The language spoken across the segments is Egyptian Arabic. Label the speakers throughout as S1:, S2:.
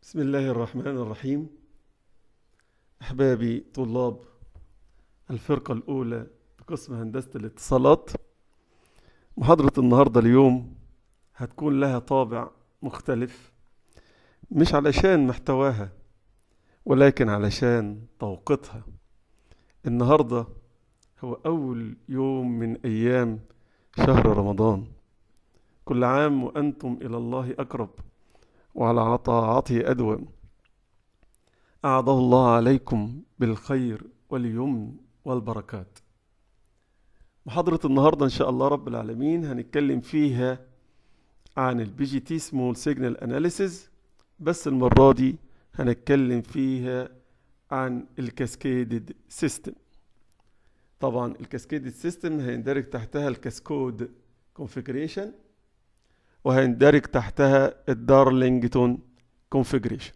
S1: بسم الله الرحمن الرحيم أحبابي طلاب الفرقة الأولى بقسم هندسة الاتصالات محاضرة النهاردة اليوم هتكون لها طابع مختلف مش علشان محتواها ولكن علشان توقيتها النهاردة هو أول يوم من أيام شهر رمضان كل عام وأنتم إلى الله أقرب وعلى طاعته أدوم أعاده الله عليكم بالخير واليمن والبركات محاضرة النهاردة إن شاء الله رب العالمين هنتكلم فيها عن البي جي تي سمول سيجنال اناليسيز بس المرة دي هنتكلم فيها عن الكاسكيدد سيستم طبعا الكاسكيدد سيستم هيندرج تحتها الكاسكود كونفيجريشن وهيندرج تحتها الدارلينجتون كونفيجريشن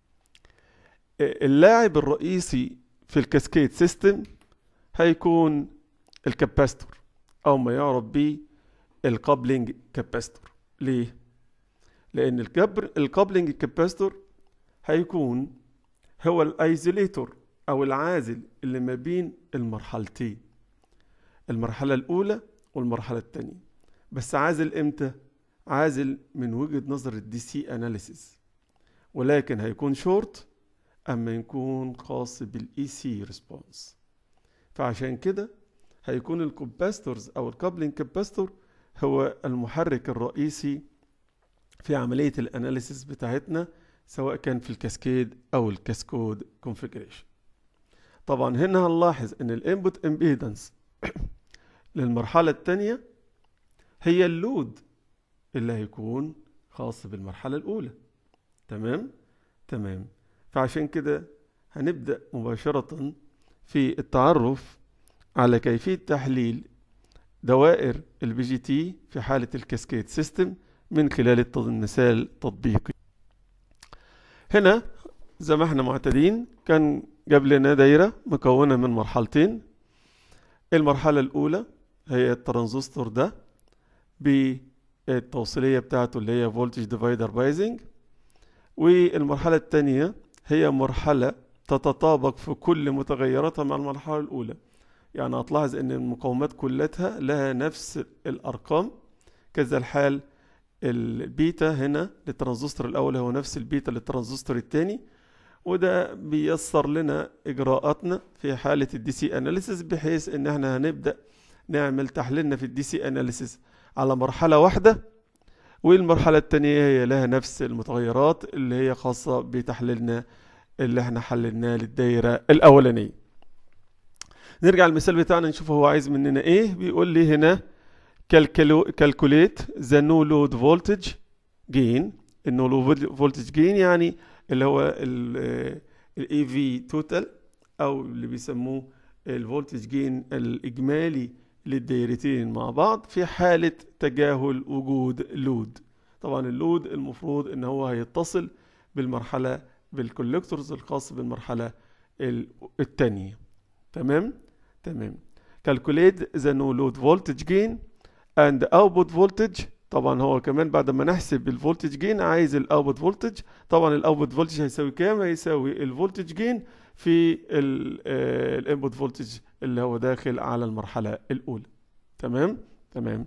S1: اللاعب الرئيسي في الكاسكيد سيستم هيكون الكاباستور او ما يعرف به الكابلينج كاباستور ليه لان الكبر الكابلينج كاباستور هيكون هو الايزوليتور او العازل اللي ما بين المرحلتين المرحله الاولى والمرحله الثانيه بس عازل امتى عازل من وجهة نظر الدي سي اناليسيس ولكن هيكون شورت اما يكون خاص بالاي سي ريسبونس فعشان كده هيكون الكوباستورز او الكابلينج كاباستور هو المحرك الرئيسي في عملية الاناليسيس بتاعتنا سواء كان في الكاسكيد او الكاسكود كونفيجريشن طبعا هنا هنلاحظ ان الانبوت امبيدنس للمرحلة الثانية هي اللود اللي هيكون خاص بالمرحلة الأولى تمام تمام فعشان كده هنبدأ مباشرة في التعرف على كيفية تحليل دوائر البي جي تي في حالة الكاسكيد سيستم من خلال المثال التطبيقي هنا زي ما احنا معتادين كان جاب لنا دايرة مكونة من مرحلتين المرحلة الأولى هي الترانزستور ده بالتوصيلية بتاعته اللي هي فولتج ديفايدر بايزنج والمرحلة الثانية هي مرحلة تتطابق في كل متغيراتها مع المرحلة الأولى يعني هتلاحظ ان المقاومات كلها لها نفس الأرقام كذا الحال البيتا هنا للترانزستور الأول هو نفس البيتا للترانزستور الثاني وده بيسر لنا إجراءاتنا في حالة الدي سي أناليسيس بحيث إن احنا هنبدأ نعمل تحليلنا في الدي سي أناليسيس على مرحلة واحدة والمرحلة التانية هي لها نفس المتغيرات اللي هي خاصة بتحليلنا اللي احنا حللناه للدايرة الأولانية نرجع المثال بتاعنا نشوف هو عايز مننا ايه بيقول لي هنا calculate the no load voltage gain النو لود فولتج جين يعني اللي هو الاي في توتال او اللي بيسموه الفولتج جين الاجمالي للدايرتين مع بعض في حالة تجاهل وجود لود طبعا اللود المفروض ان هو هيتصل بالمرحلة بالكولكتورز الخاص بالمرحلة الثانية تمام تمام calculate the no load voltage gain and output voltage طبعا هو كمان بعد ما نحسب الفولتج جين عايز الاوتبوت فولتج طبعا الاوتبوت فولتج هيساوي كام هيساوي الفولتج جين في الانبوت فولتج اللي هو داخل على المرحلة الأولى تمام تمام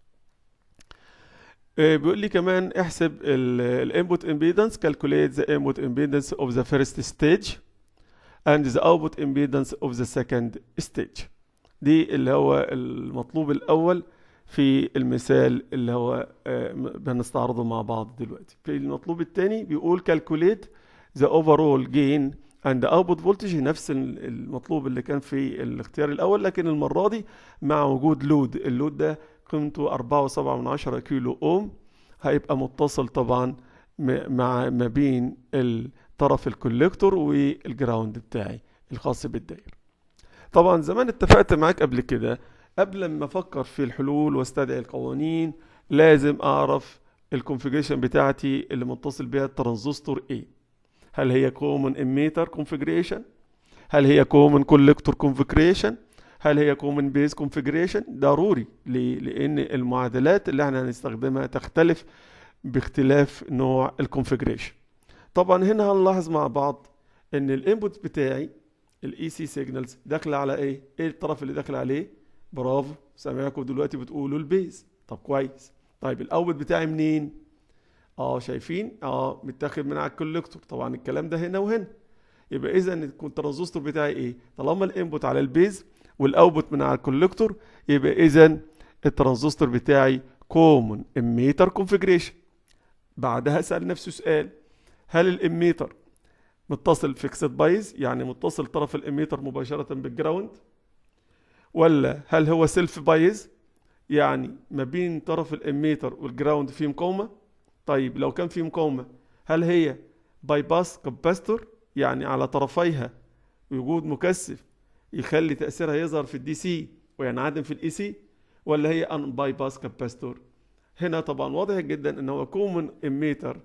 S1: بيقول لي كمان احسب الانبوت امبيدنس calculate the input impedance of the first stage and the output impedance of the second stage دي اللي هو المطلوب الأول في المثال اللي هو بنستعرضه مع بعض دلوقتي في المطلوب الثاني بيقول calculate the overall gain عند اوتبوت فولتج نفس المطلوب اللي كان في الاختيار الاول لكن المره دي مع وجود لود اللود ده قيمته 4.7 كيلو اوم هيبقى متصل طبعا مع ما بين الطرف الكوليكتور والجراوند بتاعي الخاص بالداير طبعا زمان اتفقت معاك قبل كده قبل ما افكر في الحلول واستدعي القوانين لازم اعرف الكونفيجريشن بتاعتي اللي متصل بيها الترانزستور ايه هل هي common emitter configuration هل هي common collector configuration هل هي common base configuration ضروري ليه؟ لان المعادلات اللي احنا هنستخدمها تختلف باختلاف نوع الكونفيجريشن طبعا هنا هنلاحظ مع بعض ان الانبوت بتاعي الاي سي سيجنالز داخله على ايه ايه الطرف اللي داخل عليه برافو سامعكم دلوقتي بتقولوا البيز طب كويس طيب الاوت بتاعي منين اه شايفين اه متاخد من على الكوليكتور طبعا الكلام ده هنا وهنا يبقى اذا الترانزستور بتاعي ايه طالما الانبوت على البيز والاوتبوت من على الكوليكتور يبقى اذا الترانزستور بتاعي كومون اميتر كونفيجريشن بعدها اسال نفسه سؤال هل الاميتر متصل فيكسد بايز يعني متصل طرف الاميتر مباشره بالجراوند ولا هل هو سيلف بايز يعني ما بين طرف الاميتر والجراوند في مقاومه طيب لو كان في مقاومه هل هي باي باس كاباستور يعني على طرفيها وجود مكثف يخلي تاثيرها يظهر في الدي سي وينعدم في الاي سي ولا هي ان باي باس كاباستور هنا طبعا واضح جدا ان هو كومن اميتر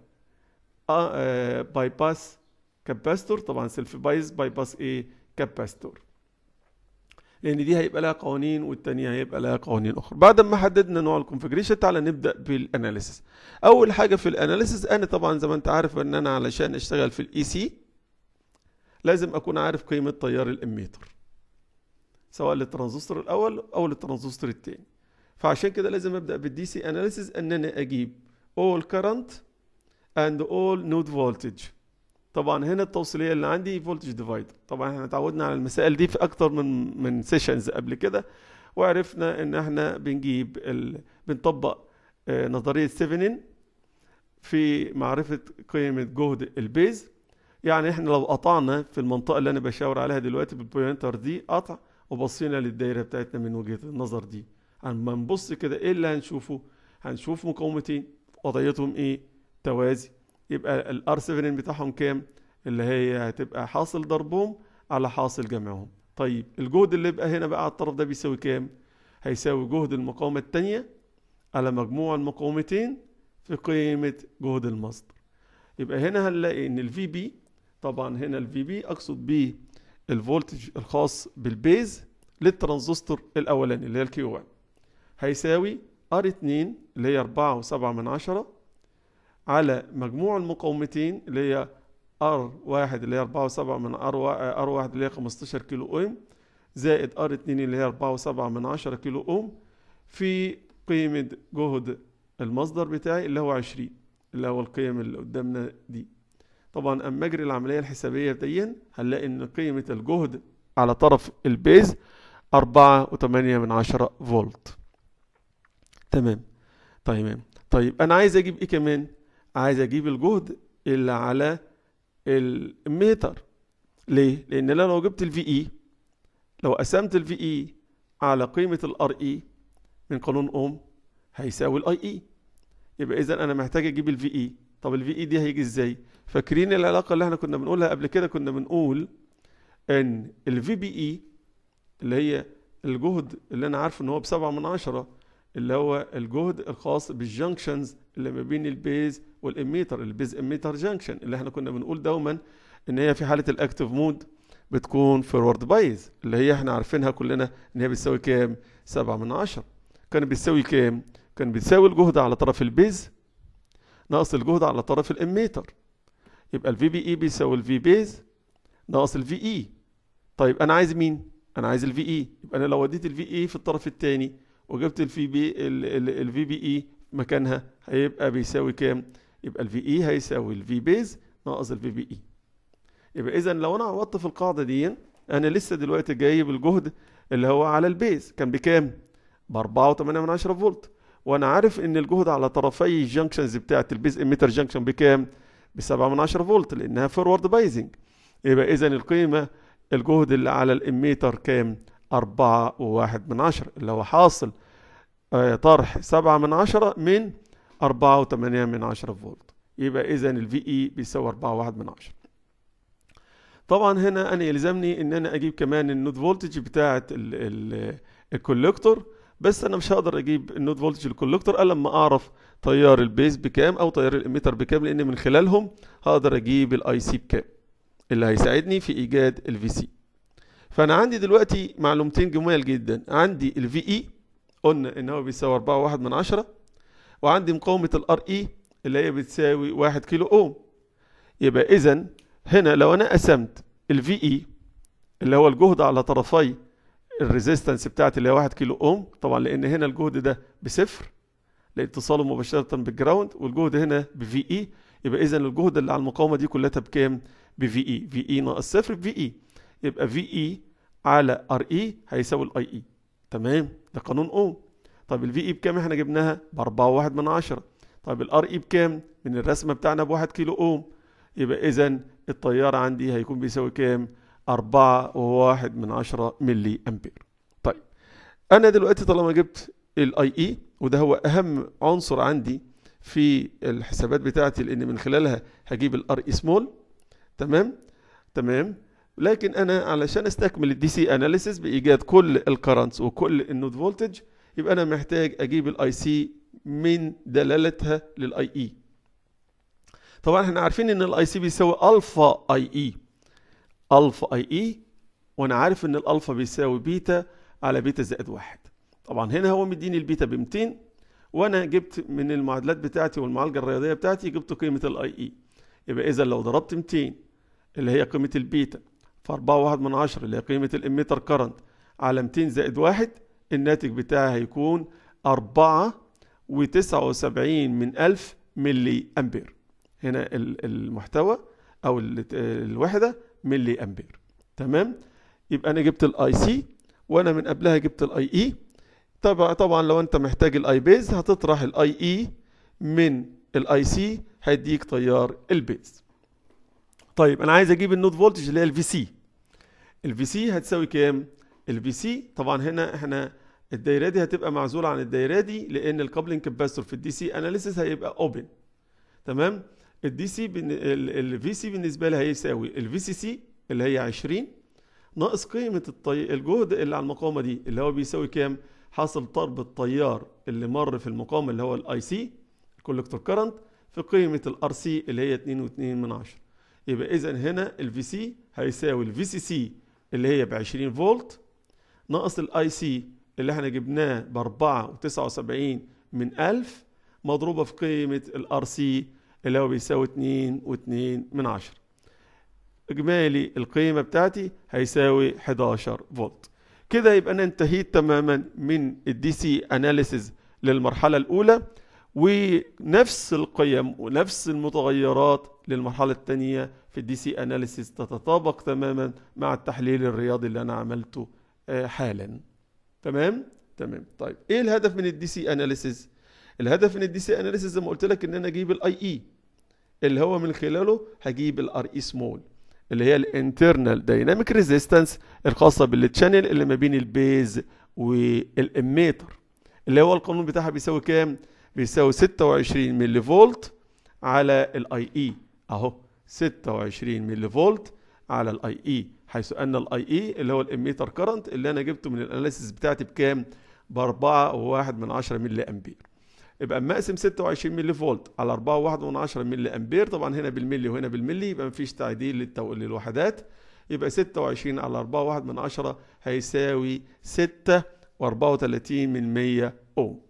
S1: باي باس كاباستور طبعا سيلف بايز باي باس ايه كاباستور لان دي هيبقى لها قوانين والتانية هيبقى لها قوانين اخرى بعد ما حددنا نوع الكونفجريشن تعالى نبدا بالاناليسيس اول حاجه في الاناليسيس انا طبعا زي ما انت عارف ان انا علشان اشتغل في الاي سي لازم اكون عارف قيمه تيار الاميتر سواء للترانزستور الاول او للترانزستور الثاني فعشان كده لازم ابدا بالدي سي اناليسيس ان انا اجيب all current and all node voltage طبعا هنا التوصيليه اللي عندي فولتج ديفايدر طبعا احنا اتعودنا على المسائل دي في اكتر من من سيشنز قبل كده وعرفنا ان احنا بنجيب ال... بنطبق آه نظريه سيفنين في معرفه قيمه جهد البيز يعني احنا لو قطعنا في المنطقه اللي انا بشاور عليها دلوقتي بالبوينتر دي قطع وبصينا للدايره بتاعتنا من وجهه النظر دي اما نبص كده ايه اللي هنشوفه هنشوف مقاومتين وضعيتهم ايه توازي يبقى الار 7 بتاعهم كام اللي هي هتبقى حاصل ضربهم على حاصل جمعهم طيب الجهد اللي يبقى هنا بقى على الطرف ده بيساوي كام هيساوي جهد المقاومة التانية على مجموع المقاومتين في قيمة جهد المصدر يبقى هنا هنلاقي ان الفي بي طبعا هنا الفي بي اقصد بيه الفولتج الخاص بالبيز للترانزستور الاولاني اللي هي الكيو 1 هيساوي ار 2 اللي هي 4.7 من عشرة على مجموع المقاومتين اللي هي ار واحد اللي هي 4.7 من ار ار واحد اللي هي 15 كيلو اوم زائد ار 2 اللي هي 4.7 من 10 كيلو اوم في قيمة جهد المصدر بتاعي اللي هو 20 اللي هو القيم اللي قدامنا دي طبعا اما اجري العملية الحسابية دي هنلاقي ان قيمة الجهد على طرف البيز 4.8 من 10 فولت تمام تمام طيب انا عايز اجيب ايه كمان عايز اجيب الجهد اللي على الميتر ليه لان انا لو جبت الفي اي لو قسمت الفي اي على قيمه الار اي من قانون اوم هيساوي الاي اي يبقى اذا انا محتاج اجيب الفي اي طب الفي اي دي هيجي ازاي فاكرين العلاقه اللي احنا كنا بنقولها قبل كده كنا بنقول ان الفي بي اي اللي هي الجهد اللي انا عارفه ان هو بسبعة من عشرة اللي هو الجهد الخاص بالجنكشنز اللي ما بين البيز والاميتر البيز اميتر جنكشن اللي احنا كنا بنقول دوما ان هي في حاله الاكتف مود بتكون فورورد بايز اللي هي احنا عارفينها كلنا ان هي بتساوي كام 7 من 10 كان بتساوي كام كان بتساوي الجهد على طرف البيز ناقص الجهد على طرف الاميتر يبقى الفي بي اي بيساوي الفي بيز ناقص الفي اي طيب انا عايز مين انا عايز الفي اي يبقى انا لو وديت الفي اي في الطرف الثاني وجبت الفي بي الفي بي اي مكانها هيبقى بيساوي كام يبقى الفي اي هيساوي الفي بيز ناقص الفي بي اي يبقى اذا لو انا عوضت في القاعده دي انا لسه دلوقتي جايب الجهد اللي هو على البيز كان بكام ب 4.8 من 10 فولت وانا عارف ان الجهد على طرفي الجنكشنز بتاعه البيز اميتر جنكشن بكام ب 7 من 10 فولت لانها فورورد بايزنج يبقى اذا القيمه الجهد اللي على الاميتر كام 4 وواحد من عشرة اللي هو حاصل آه طرح سبعة من عشرة من أربعة وثمانية من عشرة فولت يبقى إذا الفي إي بيساوي أربعة واحد من عشرة طبعا هنا أنا يلزمني إن أنا أجيب كمان النود فولتج بتاعة الكوليكتور بس أنا مش هقدر أجيب النود فولتج الكوليكتور إلا لما أعرف تيار البيز بكام أو تيار الإميتر بكام لأن من خلالهم هقدر أجيب الأي سي بكام اللي هيساعدني في إيجاد الفي سي فانا عندي دلوقتي معلومتين جمال جدا عندي الفي اي قلنا ان هو بيساوي 4 واحد من عشرة وعندي مقاومة الار اي اللي هي بتساوي واحد كيلو اوم يبقى اذا هنا لو انا قسمت الفي اي اللي هو الجهد على طرفي الريزيستنس بتاعتي اللي هي 1 كيلو اوم طبعا لان هنا الجهد ده بصفر لاتصاله مباشره بالجراوند والجهد هنا بفي اي يبقى اذا الجهد اللي على المقاومه دي كلها بكام بفي اي في اي ناقص صفر بفي اي يبقى في اي على ار اي هيساوي الاي اي تمام ده قانون اوم طب الفي اي بكام احنا جبناها ب 4.1 من عشرة طب الار اي بكام من الرسمه بتاعنا ب 1 كيلو اوم يبقى اذا التيار عندي هيكون بيساوي كام 4.1 من عشرة ملي امبير طيب انا دلوقتي طالما جبت الاي اي وده هو اهم عنصر عندي في الحسابات بتاعتي لان من خلالها هجيب الار اي سمول تمام تمام لكن انا علشان استكمل الدي سي اناليسيس بايجاد كل الكرنتس وكل النود فولتج يبقى انا محتاج اجيب الاي سي من دلالتها للاي اي طبعا احنا عارفين ان الاي سي بيساوي الفا اي اي الفا اي اي وانا عارف ان الالفا بيساوي بيتا على بيتا زائد واحد طبعا هنا هو مديني البيتا ب 200 وانا جبت من المعادلات بتاعتي والمعالجه الرياضيه بتاعتي جبت قيمه الاي اي يبقى اذا لو ضربت 200 اللي هي قيمه البيتا في 4.1 من عشرة اللي هي قيمه الاميتر كرنت على 200 زائد واحد الناتج بتاعي هيكون 4 و79 من 1000 ملي امبير هنا المحتوى او الوحده ملي امبير تمام يبقى انا جبت الاي سي وانا من قبلها جبت الاي اي طبعا طبعا لو انت محتاج الاي بيز هتطرح الاي اي من الاي سي هيديك تيار البيز طيب انا عايز اجيب النود فولتج اللي هي الفي سي الفي سي هتساوي كام الفي سي طبعا هنا احنا الدايره دي هتبقى معزوله عن الدايره دي لان الكابلنج كاباستور في الدي سي اناليسيس هيبقى اوبن تمام الدي سي الفي سي بالنسبه لي هيساوي الفي سي سي اللي هي 20 ناقص قيمه الطي... الجهد اللي على المقاومه دي اللي هو بيساوي كام حاصل ضرب التيار اللي مر في المقاومه اللي هو الاي سي الكولكتور كرنت في قيمه الار سي اللي هي 2.2 من 10 يبقى اذا هنا الفي سي هيساوي الفي سي سي اللي هي ب 20 فولت ناقص الاي سي اللي احنا جبناه ب 4.79 من 1000 مضروبه في قيمه الار سي اللي هو بيساوي 2.2 من 10 اجمالي القيمه بتاعتي هيساوي 11 فولت كده يبقى انا انتهيت تماما من الدي سي اناليسيز للمرحله الاولى ونفس القيم ونفس المتغيرات للمرحله الثانيه في الدي سي اناليسيز تتطابق تماما مع التحليل الرياضي اللي انا عملته حالا تمام تمام طيب ايه الهدف من الدي سي اناليسيز الهدف من الدي سي اناليسيز زي ما قلت لك ان انا اجيب الاي اي اللي هو من خلاله هجيب الار اي سمول اللي هي الانترنال دايناميك ريزيستنس الخاصه بالتشانل اللي ما بين البيز والاميتر اللي هو القانون بتاعها بيساوي كام بيساوي 26 ملي فولت على الاي اي اهو 26 ملي فولت على الاي اي حيث ان الاي اي اللي هو الاميتر كرنت اللي انا جبته من الاناليسيس بتاعتي بكام ب 4 من 10 ملي امبير يبقى اما اقسم 26 ملي فولت على 4 من 10 ملي امبير طبعا هنا بالملي وهنا بالملي يبقى مفيش تعديل للتو... للوحدات يبقى 26 على 4 من 10 هيساوي 6 و34 من 100 اوم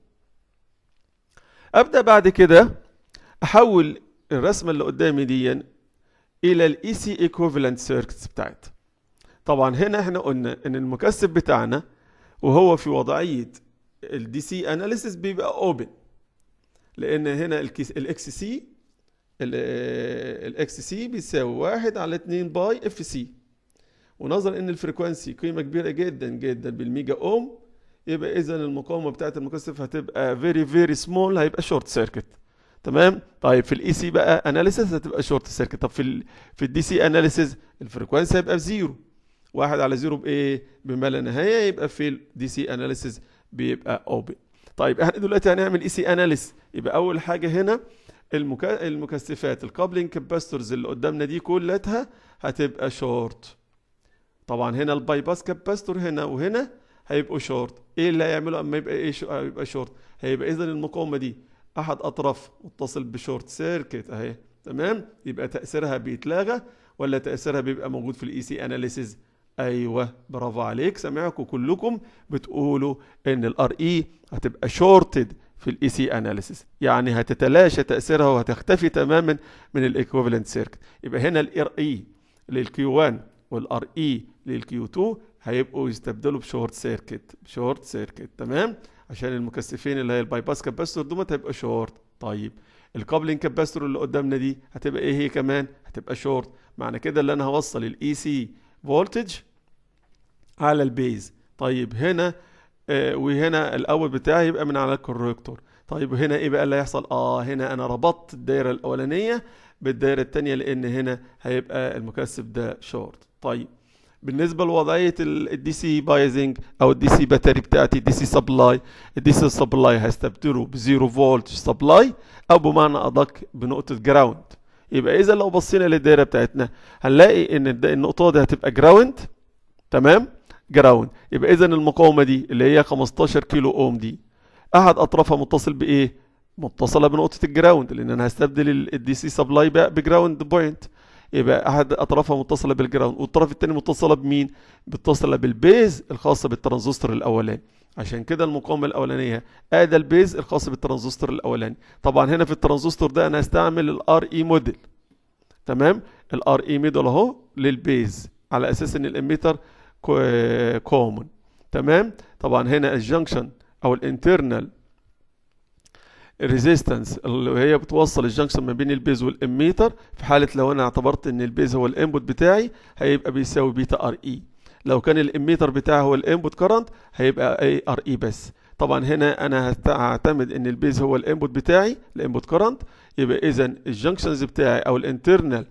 S1: ابدا بعد كده احول الرسمه اللي قدامي دي الى الاي سي ايكوفالنت سيركتس بتاعتها طبعا هنا احنا قلنا ان المكثف بتاعنا وهو في وضعيه الدي سي اناليسيس بيبقى اوبن لان هنا الاكس سي الاكس سي بيساوي واحد على 2 باي اف سي ونظرا ان الفريكوانسي قيمه كبيره جدا جدا بالميجا اوم يبقى اذا المقاومه بتاعه المكثف هتبقى فيري فيري سمول هيبقى شورت سيركت تمام طيب في الاي سي بقى اناليسيس هتبقى شورت سيركت طب في ال في الدي سي اناليسيس الفريكوانسي هيبقى بزيرو واحد على زيرو بايه بما لا نهايه يبقى في الدي سي اناليسيس بيبقى اوبن طيب احنا دلوقتي هنعمل اي سي اناليس يبقى اول حاجه هنا المك... المكثفات الكابلنج كاباستورز اللي قدامنا دي كلها هتبقى شورت طبعا هنا الباي باس كاباستور هنا وهنا هيبقوا شورت ايه اللي هيعمله اما يبقى ايه شو... هيبقى شورت هيبقى اذا المقاومه دي احد اطراف متصل بشورت سيركت اهي تمام يبقى تاثيرها بيتلغى ولا تاثيرها بيبقى موجود في الاي سي اناليسيز ايوه برافو عليك سامعكم كلكم بتقولوا ان الار اي هتبقى شورتد في الاي سي اناليسيس يعني هتتلاشى تاثيرها وهتختفي تماما من الايكوفالنت سيركت يبقى هنا الار اي للكيو 1 والار اي للكيو 2 هيبقوا يستبدلوا بشورت سيركت بشورت سيركت تمام عشان المكثفين اللي هي الباي باس كاباستور دومت هيبقى شورت طيب الكابلنج كاباستور اللي قدامنا دي هتبقى ايه هي كمان هتبقى شورت معنى كده اللي انا هوصل الاي سي فولتج على البيز طيب هنا آه وهنا الاول بتاعي يبقى من على الكوركتور طيب هنا ايه بقى اللي هيحصل اه هنا انا ربطت الدايره الاولانيه بالدايره الثانيه لان هنا هيبقى المكثف ده شورت طيب بالنسبه لوضعيه الدي سي بايزنج او الدي سي باتري بتاعتي الدي سي سبلاي الدي سي سبلاي هستبدله بزيرو فولت سبلاي او بمعنى ادق بنقطه جراوند يبقى اذا لو بصينا للدايره بتاعتنا هنلاقي ان النقطه دي هتبقى جراوند تمام جراوند يبقى اذا المقاومه دي اللي هي 15 كيلو اوم دي احد اطرافها متصل بايه متصله بنقطه الجراوند لان انا هستبدل الدي سي سبلاي بجراوند بوينت يبقى احد اطرافها متصله بالجراوند والطرف الثاني متصله بمين متصله بالبيز الخاصه بالترانزستور الاولاني عشان كده المقاومه الاولانيه ادى البيز الخاص بالترانزستور الاولاني طبعا هنا في الترانزستور ده انا هستعمل الار اي موديل تمام الار اي موديل اهو للبيز على اساس ان الاميتر كومن تمام طبعا هنا الجنكشن او الانترنال الريزيستنس اللي هي بتوصل الجنكشن ما بين البيز والاميتر في حاله لو انا اعتبرت ان البيز هو الانبوت بتاعي هيبقى بيساوي بيتا ار اي لو كان الاميتر بتاعي هو الانبوت كرنت هيبقى اي ار اي بس طبعا هنا انا هعتمد ان البيز هو الانبوت بتاعي الانبوت كرنت يبقى اذا الجنكشنز بتاعي او الانترنال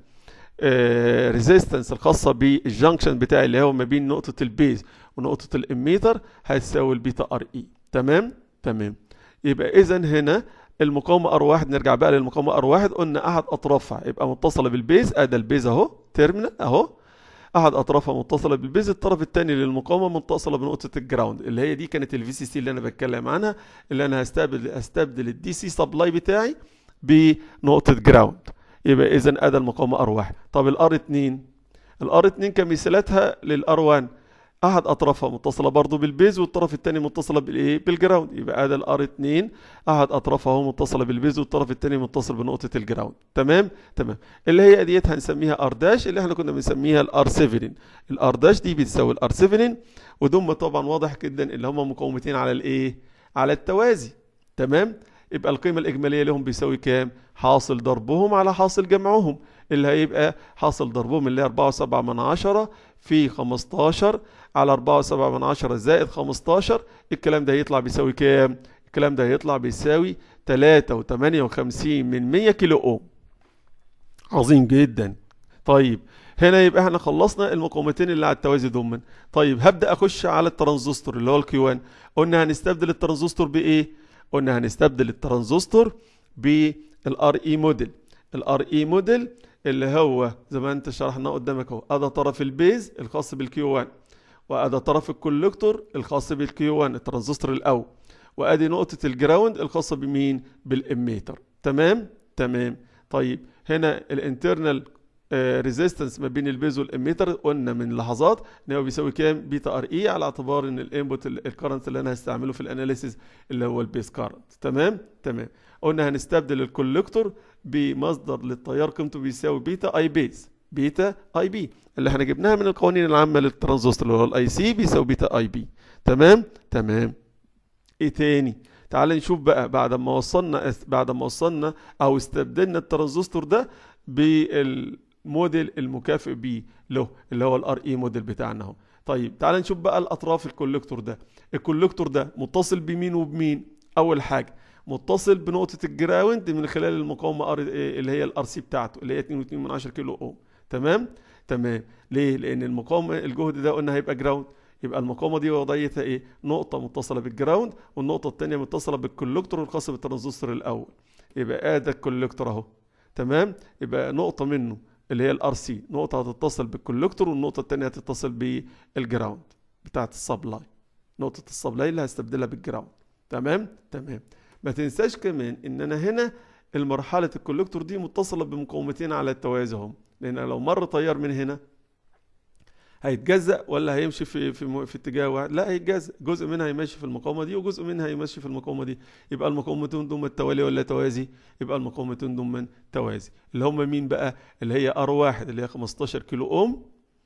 S1: ريزيستنس الخاصه بالجنكشن بتاعي اللي هو ما بين نقطه البيز ونقطه الاميتر هتساوي البيتا ار اي تمام تمام يبقى اذا هنا المقاومة ار واحد نرجع بقى للمقاومة ار واحد قلنا احد اطرافها يبقى متصلة بالبيز ادي البيز اهو تيرمينال اهو احد اطرافها متصلة بالبيز الطرف الثاني للمقاومة متصلة بنقطة الجراوند اللي هي دي كانت الفي سي سي اللي انا بتكلم عنها اللي انا هستبدل استبدل الدي سي سبلاي بتاعي بنقطة جراوند يبقى اذا ادي المقاومة ار واحد طب الار 2 الار 2 كمثالاتها للار 1 احد اطرافها متصله برضو بالبيز والطرف الثاني متصله بالايه بالجراوند يبقى ادي الار 2 احد اطرافها هو متصله بالبيز والطرف الثاني متصل بنقطه الجراوند تمام تمام اللي هي ديت هنسميها ار داش اللي احنا كنا بنسميها الار 7 الار داش دي بتساوي الار 7 ودول طبعا واضح جدا اللي هم مقاومتين على الايه على التوازي تمام يبقى القيمة الإجمالية لهم بيساوي كام؟ حاصل ضربهم على حاصل جمعهم اللي هيبقى حاصل ضربهم اللي هي 4.7 من عشرة في 15 على 4.7 من عشرة زائد 15 الكلام ده هيطلع بيساوي كام؟ الكلام ده هيطلع بيساوي 3.58 من 100 كيلو أوم عظيم جدا طيب هنا يبقى احنا خلصنا المقاومتين اللي على التوازي ضمن طيب هبدأ أخش على الترانزستور اللي هو الكيوان قلنا هنستبدل الترانزستور بإيه؟ قلنا هنستبدل الترانزستور بالار اي موديل الار اي موديل اللي هو زي ما انت شرحنا قدامك اهو ادي طرف البيز الخاص بالكيو 1 وادي طرف الكولكتور الخاص بالكيو 1 الترانزستور الاول وادي نقطة الجراوند الخاصة بمين بالاميتر تمام تمام طيب هنا الانترنال ريزيستنس ما بين البيز والاميتر قلنا من لحظات ان هو بيساوي كام بيتا ار اي على اعتبار ان الانبوت الكرنت اللي انا هستعمله في الاناليسيز اللي هو البيز كارنت تمام تمام قلنا هنستبدل الكولكتور بمصدر للتيار قيمته بيساوي بيتا اي بيز بيتا اي بي اللي احنا جبناها من القوانين العامه للترانزستور اللي هو الاي سي بيساوي بيتا اي بي تمام تمام ايه تاني تعال نشوف بقى بعد ما وصلنا بعد ما وصلنا او استبدلنا الترانزستور ده بال موديل المكافئ بيه له اللي هو الار اي موديل بتاعنا اهو طيب تعال نشوف بقى الاطراف الكوليكتور ده الكوليكتور ده متصل بمين وبمين اول حاجه متصل بنقطه الجراوند من خلال المقاومه ار اللي هي الار سي بتاعته اللي هي 2.2 من 10 كيلو اوم تمام تمام ليه لان المقاومه الجهد ده قلنا هيبقى جراوند يبقى المقاومه دي وضعيتها ايه نقطه متصله بالجراوند والنقطه الثانيه متصله بالكوليكتور الخاص بالترانزستور الاول يبقى ادي الكوليكتور اهو تمام يبقى نقطه منه اللي هي الار سي نقطه هتتصل بالكولكتور والنقطه الثانيه هتتصل بالجراوند بتاعه السبلاي نقطه السبلاي اللي هستبدلها بالجراوند تمام تمام ما تنساش كمان ان انا هنا المرحله الكولكتور دي متصله بمقاومتين على التوازي هم لان لو مر تيار من هنا هيتجزأ ولا هيمشي في في م- في اتجاه واحد لا هيتجزأ جزء منها هيمشي في المقاومه دي وجزء منها هيمشي في المقاومه دي يبقى المقاومتين ضمن التوالي ولا توازي يبقى المقاومتين ضمن توازي اللي هم مين بقى اللي هي ار واحد اللي هي 15 كيلو اوم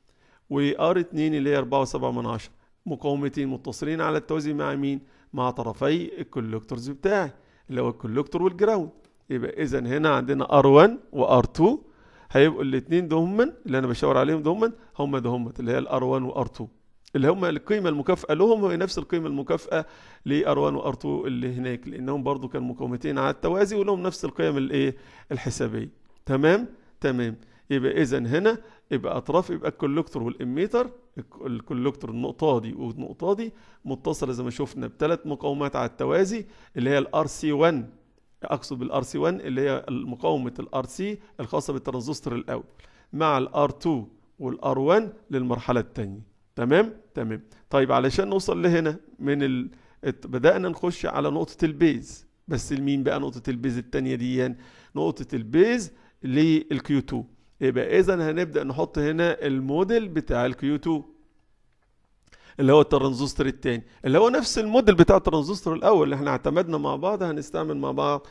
S1: وار 2 اللي هي 4.7 من عشرة مقاومتين متصلين على التوازي مع مين مع طرفي الكولكتورز بتاعي اللي هو الكولكتور والجراوند يبقى اذا هنا عندنا ار1 وار 2 هيبقوا الاثنين دهما اللي انا بشاور عليهم دهما هم دهما اللي هي الار 1 وار 2 اللي هم القيمه المكافاه لهم هي نفس القيمه المكافاه لار 1 وار 2 اللي هناك لانهم برضو كانوا مقاومتين على التوازي ولهم نفس القيم الايه الحسابيه تمام تمام يبقى اذا هنا يبقى اطراف يبقى الكولكتور والاميتر الك- الكولكتور النقطه دي والنقطه دي متصله زي ما شفنا بثلاث مقاومات على التوازي اللي هي الار سي 1 اقصد بالار سي 1 اللي هي مقاومه الار سي الخاصه بالترانزستور الاول مع الار 2 والار 1 للمرحله الثانيه تمام تمام طيب علشان نوصل لهنا من ال... ات- بدانا نخش على نقطه البيز بس لمين بقى نقطه البيز الثانيه دي يعني نقطه البيز للكيو 2 يبقى اذا هنبدا نحط هنا الموديل بتاع الكيو 2 اللي هو الترانزستور الثاني اللي هو نفس الموديل بتاع الترانزستور الاول اللي احنا اعتمدنا مع بعض هنستعمل مع بعض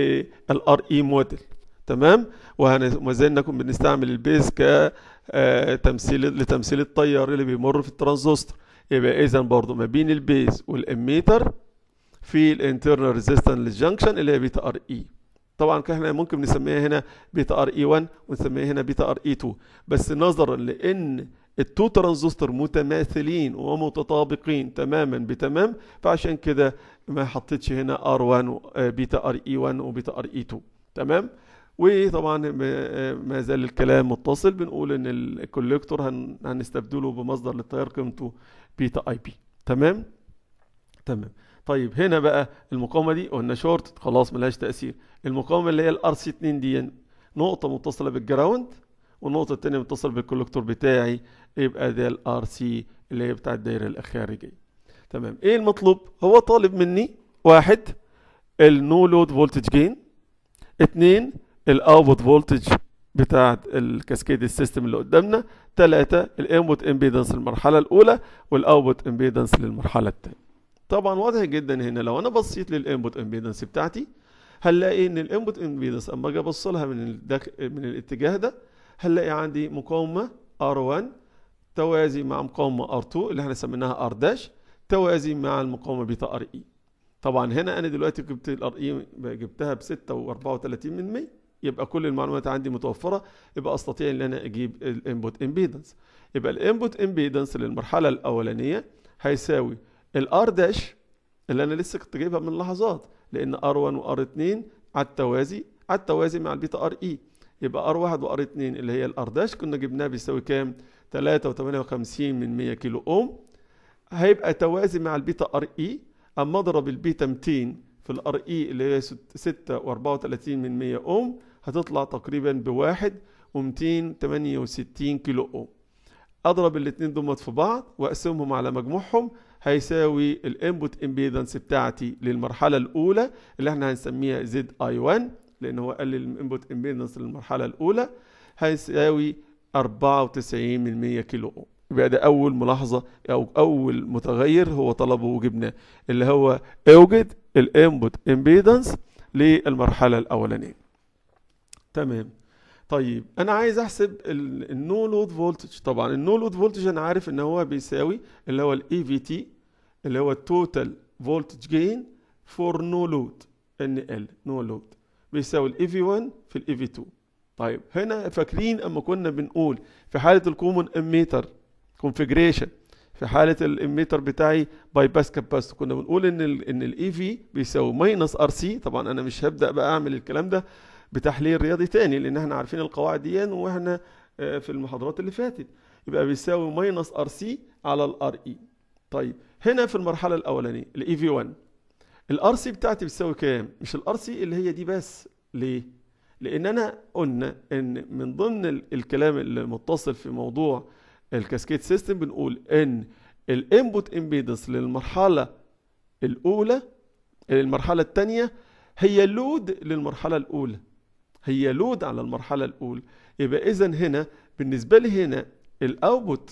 S1: الار اي موديل تمام وهن- وما زلنا كنا بنستعمل البيز ك آه، تمثيل لتمثيل التيار اللي بيمر في الترانزستور يبقى اذا برضو ما بين البيز والاميتر في الانترنال ريزيستنس جانكشن اللي هي بيتا ار اي طبعا كان احنا ممكن نسميها هنا بيتا ار اي 1 ونسميها هنا بيتا ار اي 2 بس نظرا لان التو ترانزستور متماثلين ومتطابقين تماما بتمام فعشان كده ما حطيتش هنا ار 1 و- آه، بيتا ار اي 1 وبيتا ار اي 2 تمام وطبعا ما- آه، ما زال الكلام متصل بنقول ان الكوليكتور هن- هنستبدله بمصدر للتيار قيمته بيتا اي بي تمام تمام طيب هنا بقى المقاومه دي قلنا شورت خلاص ملهاش تاثير المقاومه اللي هي الار سي 2 دي نقطه متصله بالجراوند والنقطه الثانيه متصله بالكولكتور بتاعي يبقى ده الار سي اللي هي بتاع الدايره الخارجيه تمام ايه المطلوب هو طالب مني واحد النو لود فولتج جين اتنين الاوتبوت فولتج بتاع الكاسكيد السيستم اللي قدامنا ثلاثة الانبوت امبيدنس للمرحلة الأولى والاوتبوت امبيدنس للمرحلة الثانية طبعا واضح جدا هنا لو انا بصيت للانبوت امبيدنس بتاعتي هنلاقي ان الانبوت امبيدنس اما اجي ابص لها من الدك... من الاتجاه ده هنلاقي عندي مقاومة R1 توازي مع مقاومة R2 اللي احنا سميناها R داش توازي مع المقاومة بيتا ار اي طبعا هنا انا دلوقتي جبت الار اي جبتها ب 6 و34 من 100 يبقى كل المعلومات عندي متوفرة يبقى استطيع ان انا اجيب الانبوت امبيدنس يبقى الانبوت امبيدنس للمرحلة الاولانية هيساوي الار داش اللي انا لسه كنت جايبها من لحظات لان ار 1 وار 2 على التوازي على التوازي مع البيتا ار اي يبقى ار 1 وار 2 اللي هي الار داش كنا جبناها بيساوي كام 3.58 من 100 كيلو اوم هيبقى توازي مع البيتا ار اي اما اضرب البيتا 200 في الار اي اللي هي 6 و34 من 100 اوم هتطلع تقريبا بواحد و268 كيلو اوم اضرب الاثنين دول في بعض واقسمهم على مجموعهم هيساوي الانبوت امبيدنس بتاعتي للمرحله الاولى اللي احنا هنسميها زد اي 1 لان هو قال الانبوت امبيدنس للمرحله الاولى هيساوي 94 من 100 كيلو اوم يبقى ده اول ملاحظه او اول متغير هو طلبه وجبناه اللي هو اوجد الانبوت امبيدنس للمرحله الاولانيه تمام طيب انا عايز احسب النو لود فولتج طبعا النو لود فولتج انا عارف ان هو بيساوي اللي هو الاي في تي اللي هو التوتال فولتج جين فور نو لود ان ال نو لود بيساوي الاي في 1 في الاي في 2 طيب هنا فاكرين اما كنا بنقول في حاله الكومون اميتر كونفيجريشن في حاله الاميتر بتاعي باي باس كاباسيتور كنا بنقول ان ال ان الاي في بيساوي ماينس ار سي طبعا انا مش هبدا بقى اعمل الكلام ده بتحليل رياضي تاني لان احنا عارفين القواعد دي واحنا في المحاضرات اللي فاتت يبقى بيساوي ماينس ار سي على الار اي طيب هنا في المرحله الاولانيه الاي في 1 الار سي بتاعتي بتساوي كام مش الار سي اللي هي دي بس ليه لان انا قلنا ان من ضمن الكلام المتصل في موضوع الكاسكيد سيستم بنقول ان الانبوت امبيدنس للمرحله الاولى المرحله الثانيه هي لود للمرحله الاولى هي لود على المرحله الاولى يبقى اذا هنا بالنسبه لي هنا الاوتبوت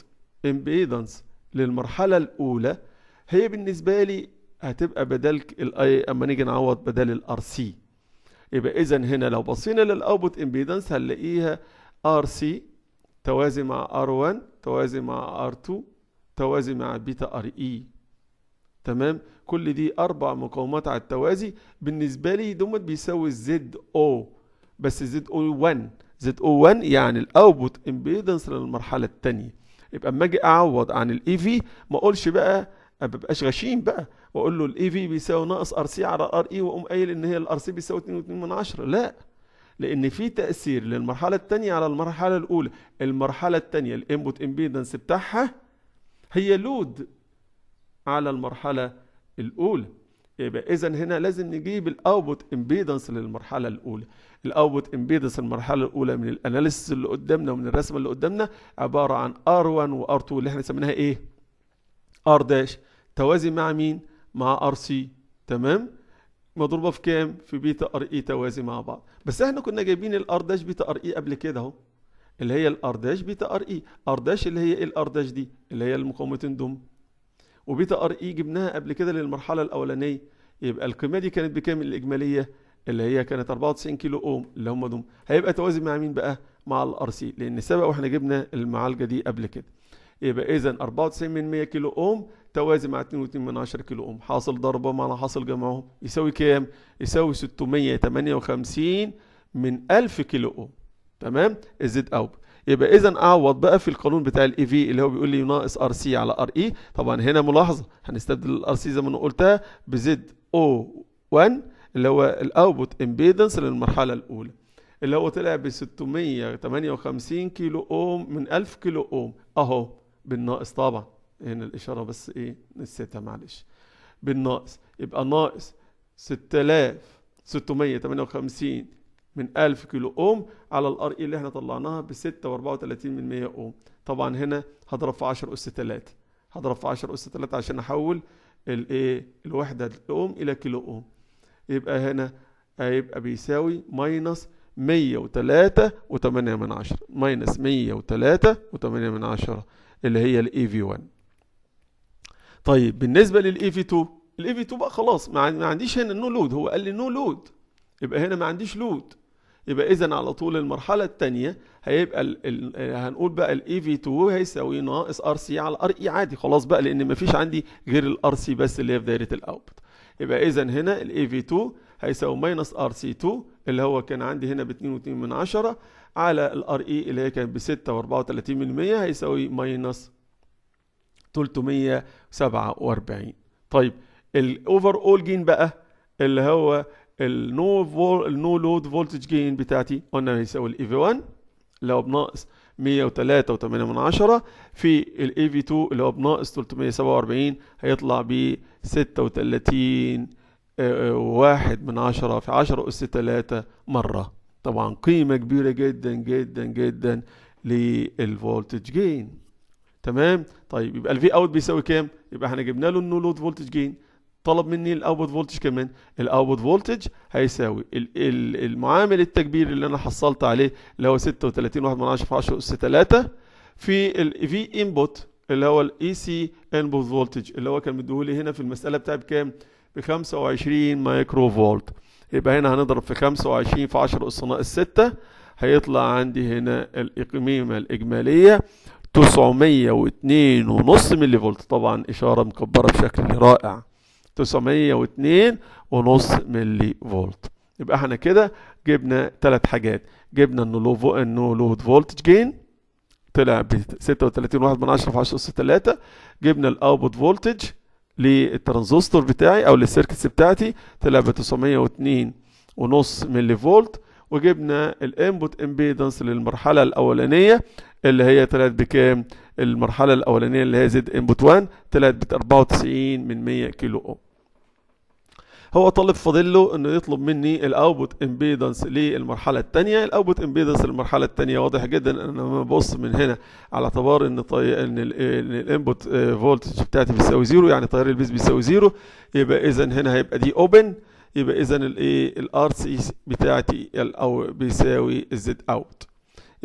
S1: امبيدنس للمرحله الاولى هي بالنسبه لي هتبقى بدل الاي اما نيجي نعوض بدل الار سي يبقى اذا هنا لو بصينا للاوتبوت امبيدنس هنلاقيها ار سي توازي مع ار 1 توازي مع ار 2 توازي مع بيتا ار اي تمام كل دي اربع مقاومات على التوازي بالنسبه لي دومت بيساوي زد او بس زد او 1 زد او 1 يعني الاوتبوت امبيدنس للمرحله الثانيه يبقى اما اجي اعوض عن الاي في ما اقولش بقى ما ببقاش غشيم بقى واقول له الاي في بيساوي ناقص ار سي على ار اي واقوم قايل ان هي الار سي بيساوي 2.2 من 10 لا لان في تاثير للمرحله الثانيه على المرحله الاولى المرحله الثانيه الانبوت امبيدنس بتاعها هي لود على المرحله الاولى يبقى اذا هنا لازم نجيب الاوتبوت امبيدنس للمرحله الاولى الاوتبوت امبيدنس المرحله الاولى من الاناليسيس اللي قدامنا ومن الرسمه اللي قدامنا عباره عن ار1 وار2 اللي احنا سميناها ايه ار داش توازي مع مين مع ار سي تمام مضروبه في كام في بيتا ار اي توازي مع بعض بس احنا كنا جايبين الار داش بيتا ار اي قبل كده اهو اللي هي الار داش بيتا ار اي ار داش اللي هي ايه الار داش دي اللي هي المقاومتين دول وبيتا ار اي جبناها قبل كده للمرحله الاولانيه يبقى القيمه دي كانت بكام الاجماليه اللي هي كانت 94 كيلو اوم اللي هم دول هيبقى توازي مع مين بقى مع الار سي لان سبق واحنا جبنا المعالجه دي قبل كده يبقى اذا 94 من 100 كيلو اوم توازي مع 2.2 من 10 كيلو اوم حاصل ضربهم على حاصل جمعهم يساوي كام يساوي 658 من 1000 كيلو اوم تمام الزد اوت يبقى اذا اعوض بقى في القانون بتاع الاي في اللي هو بيقول لي ناقص ار سي على ار اي طبعا هنا ملاحظه هنستبدل الار سي زي ما انا قلتها بزد او 1 اللي هو الاوتبوت امبيدنس للمرحله الاولى اللي هو طلع ب 658 كيلو اوم من 1000 كيلو اوم اهو بالناقص طبعا هنا الاشاره بس ايه نسيتها معلش بالناقص يبقى ناقص 6658 من 1000 كيلو اوم على الار اي اللي احنا طلعناها ب 6.34 من 100 اوم طبعا هنا هضرب في 10 اس 3 هضرب في 10 اس 3 عشان احول الايه الوحده الاوم الى كيلو اوم يبقى هنا هيبقى بيساوي ماينس 103 و8 من 10 ماينس 103 و8 من 10 اللي هي الاي في 1 طيب بالنسبه للاي في 2 الاي في 2 بقى خلاص ما عنديش هنا نو لود هو قال لي نو لود يبقى هنا ما عنديش لود يبقى اذا على طول المرحله الثانيه هيبقى ال ال هنقول بقى الاي في 2 هيساوي ناقص ار سي على ار اي عادي خلاص بقى لان ما فيش عندي غير الار سي بس اللي هي في دايره الاوتبوت يبقى اذا هنا الاي في 2 هيساوي ماينس ار سي 2 اللي هو كان عندي هنا ب 2.2 من 10 على الار اي اللي هي كانت ب 6.34 من 100 هيساوي ماينس 347 طيب الاوفر اول جين بقى اللي هو النو فول النو لود فولتج جين بتاعتي قلنا هيساوي الاي في 1 اللي هو بناقص 103 و8 من 10 في الاي في 2 اللي هو بناقص 347 هيطلع ب 36 واحد من عشرة في عشرة أس تلاتة مرة طبعا قيمة كبيرة جدا جدا جدا للفولتج جين تمام طيب يبقى الفي اوت بيساوي كام يبقى احنا جبنا له النو لود فولتج جين طلب مني الاوتبوت فولتج كمان الاوتبوت فولتج هيساوي ال ال المعامل التكبيري اللي انا حصلت عليه اللي هو 36 واحد من 10 في 10 اس 3 في الفي انبوت اللي هو الاي سي انبوت فولتج اللي هو كان مديهولي هنا في المساله بتاعي بكام ب 25 مايكرو فولت يبقى هنا هنضرب في 25 في 10 اس ناقص 6 هيطلع عندي هنا القيمة الإجمالية 902 ونص ملي فولت طبعا إشارة مكبرة بشكل رائع 902 ونص ملي فولت يبقى احنا كده جبنا ثلاث حاجات جبنا النو النو لود فولتج جين طلع ب 36 واحد من 10 في 10 اس 3 جبنا الاوتبوت فولتج للترانزستور بتاعي او للسيركتس بتاعتي طلع ب 902 ونص ملي فولت وجبنا الانبوت امبيدنس للمرحله الاولانيه اللي هي طلعت بكام المرحله الاولانيه اللي هي زد انبوت 1 طلعت ب 94 من 100 كيلو اوم هو طالب فاضل له انه يطلب مني الاوتبوت امبيدنس للمرحله الثانيه الاوتبوت امبيدنس للمرحله الثانيه واضح جدا ان انا لما ببص من هنا على اعتبار ان طي... ان الانبوت فولتج بتاعتي بيساوي زيرو يعني تيار البيز بيساوي زيرو يبقى اذا هنا هيبقى دي اوبن يبقى اذا الايه الار سي بتاعتي او بيساوي الزد اوت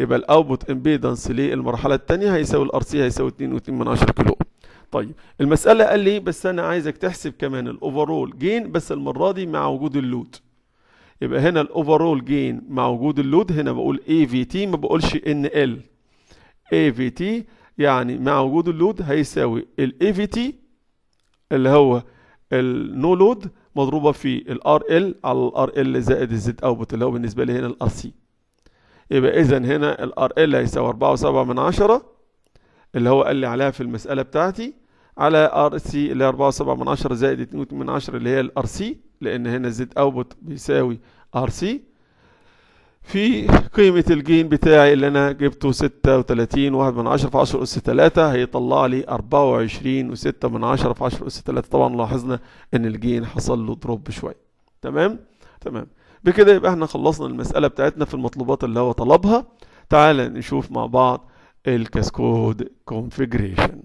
S1: يبقى الاوتبوت امبيدنس للمرحله الثانيه هيساوي الار سي هيساوي 2.2 من 10 كيلو طيب المساله قال لي بس انا عايزك تحسب كمان الاوفرول جين بس المره دي مع وجود اللود يبقى هنا الاوفرول جين مع وجود اللود هنا بقول اي في تي ما بقولش ان ال اي في تي يعني مع وجود اللود هيساوي الاي في تي اللي هو النو لود مضروبه في الار ال على الار ال زائد الزد اوتبوت اللي هو بالنسبه لي هنا الار سي يبقى اذا هنا الار ال هيساوي 4.7 من عشرة اللي هو قال لي عليها في المساله بتاعتي على ار سي اللي هي 4.7 من عشرة زائد 2 من عشرة اللي هي الار سي لان هنا الزد اوتبوت بيساوي ار سي في قيمة الجين بتاعي اللي أنا جبته ستة وتلاتين واحد من عشرة في عشرة أس تلاتة هيطلع لي أربعة وعشرين وستة من عشرة في عشرة أس تلاتة طبعا لاحظنا إن الجين حصل له دروب شوية تمام تمام بكده يبقى احنا خلصنا المسألة بتاعتنا في المطلوبات اللي هو طلبها تعال نشوف مع بعض الكاسكود كونفيجريشن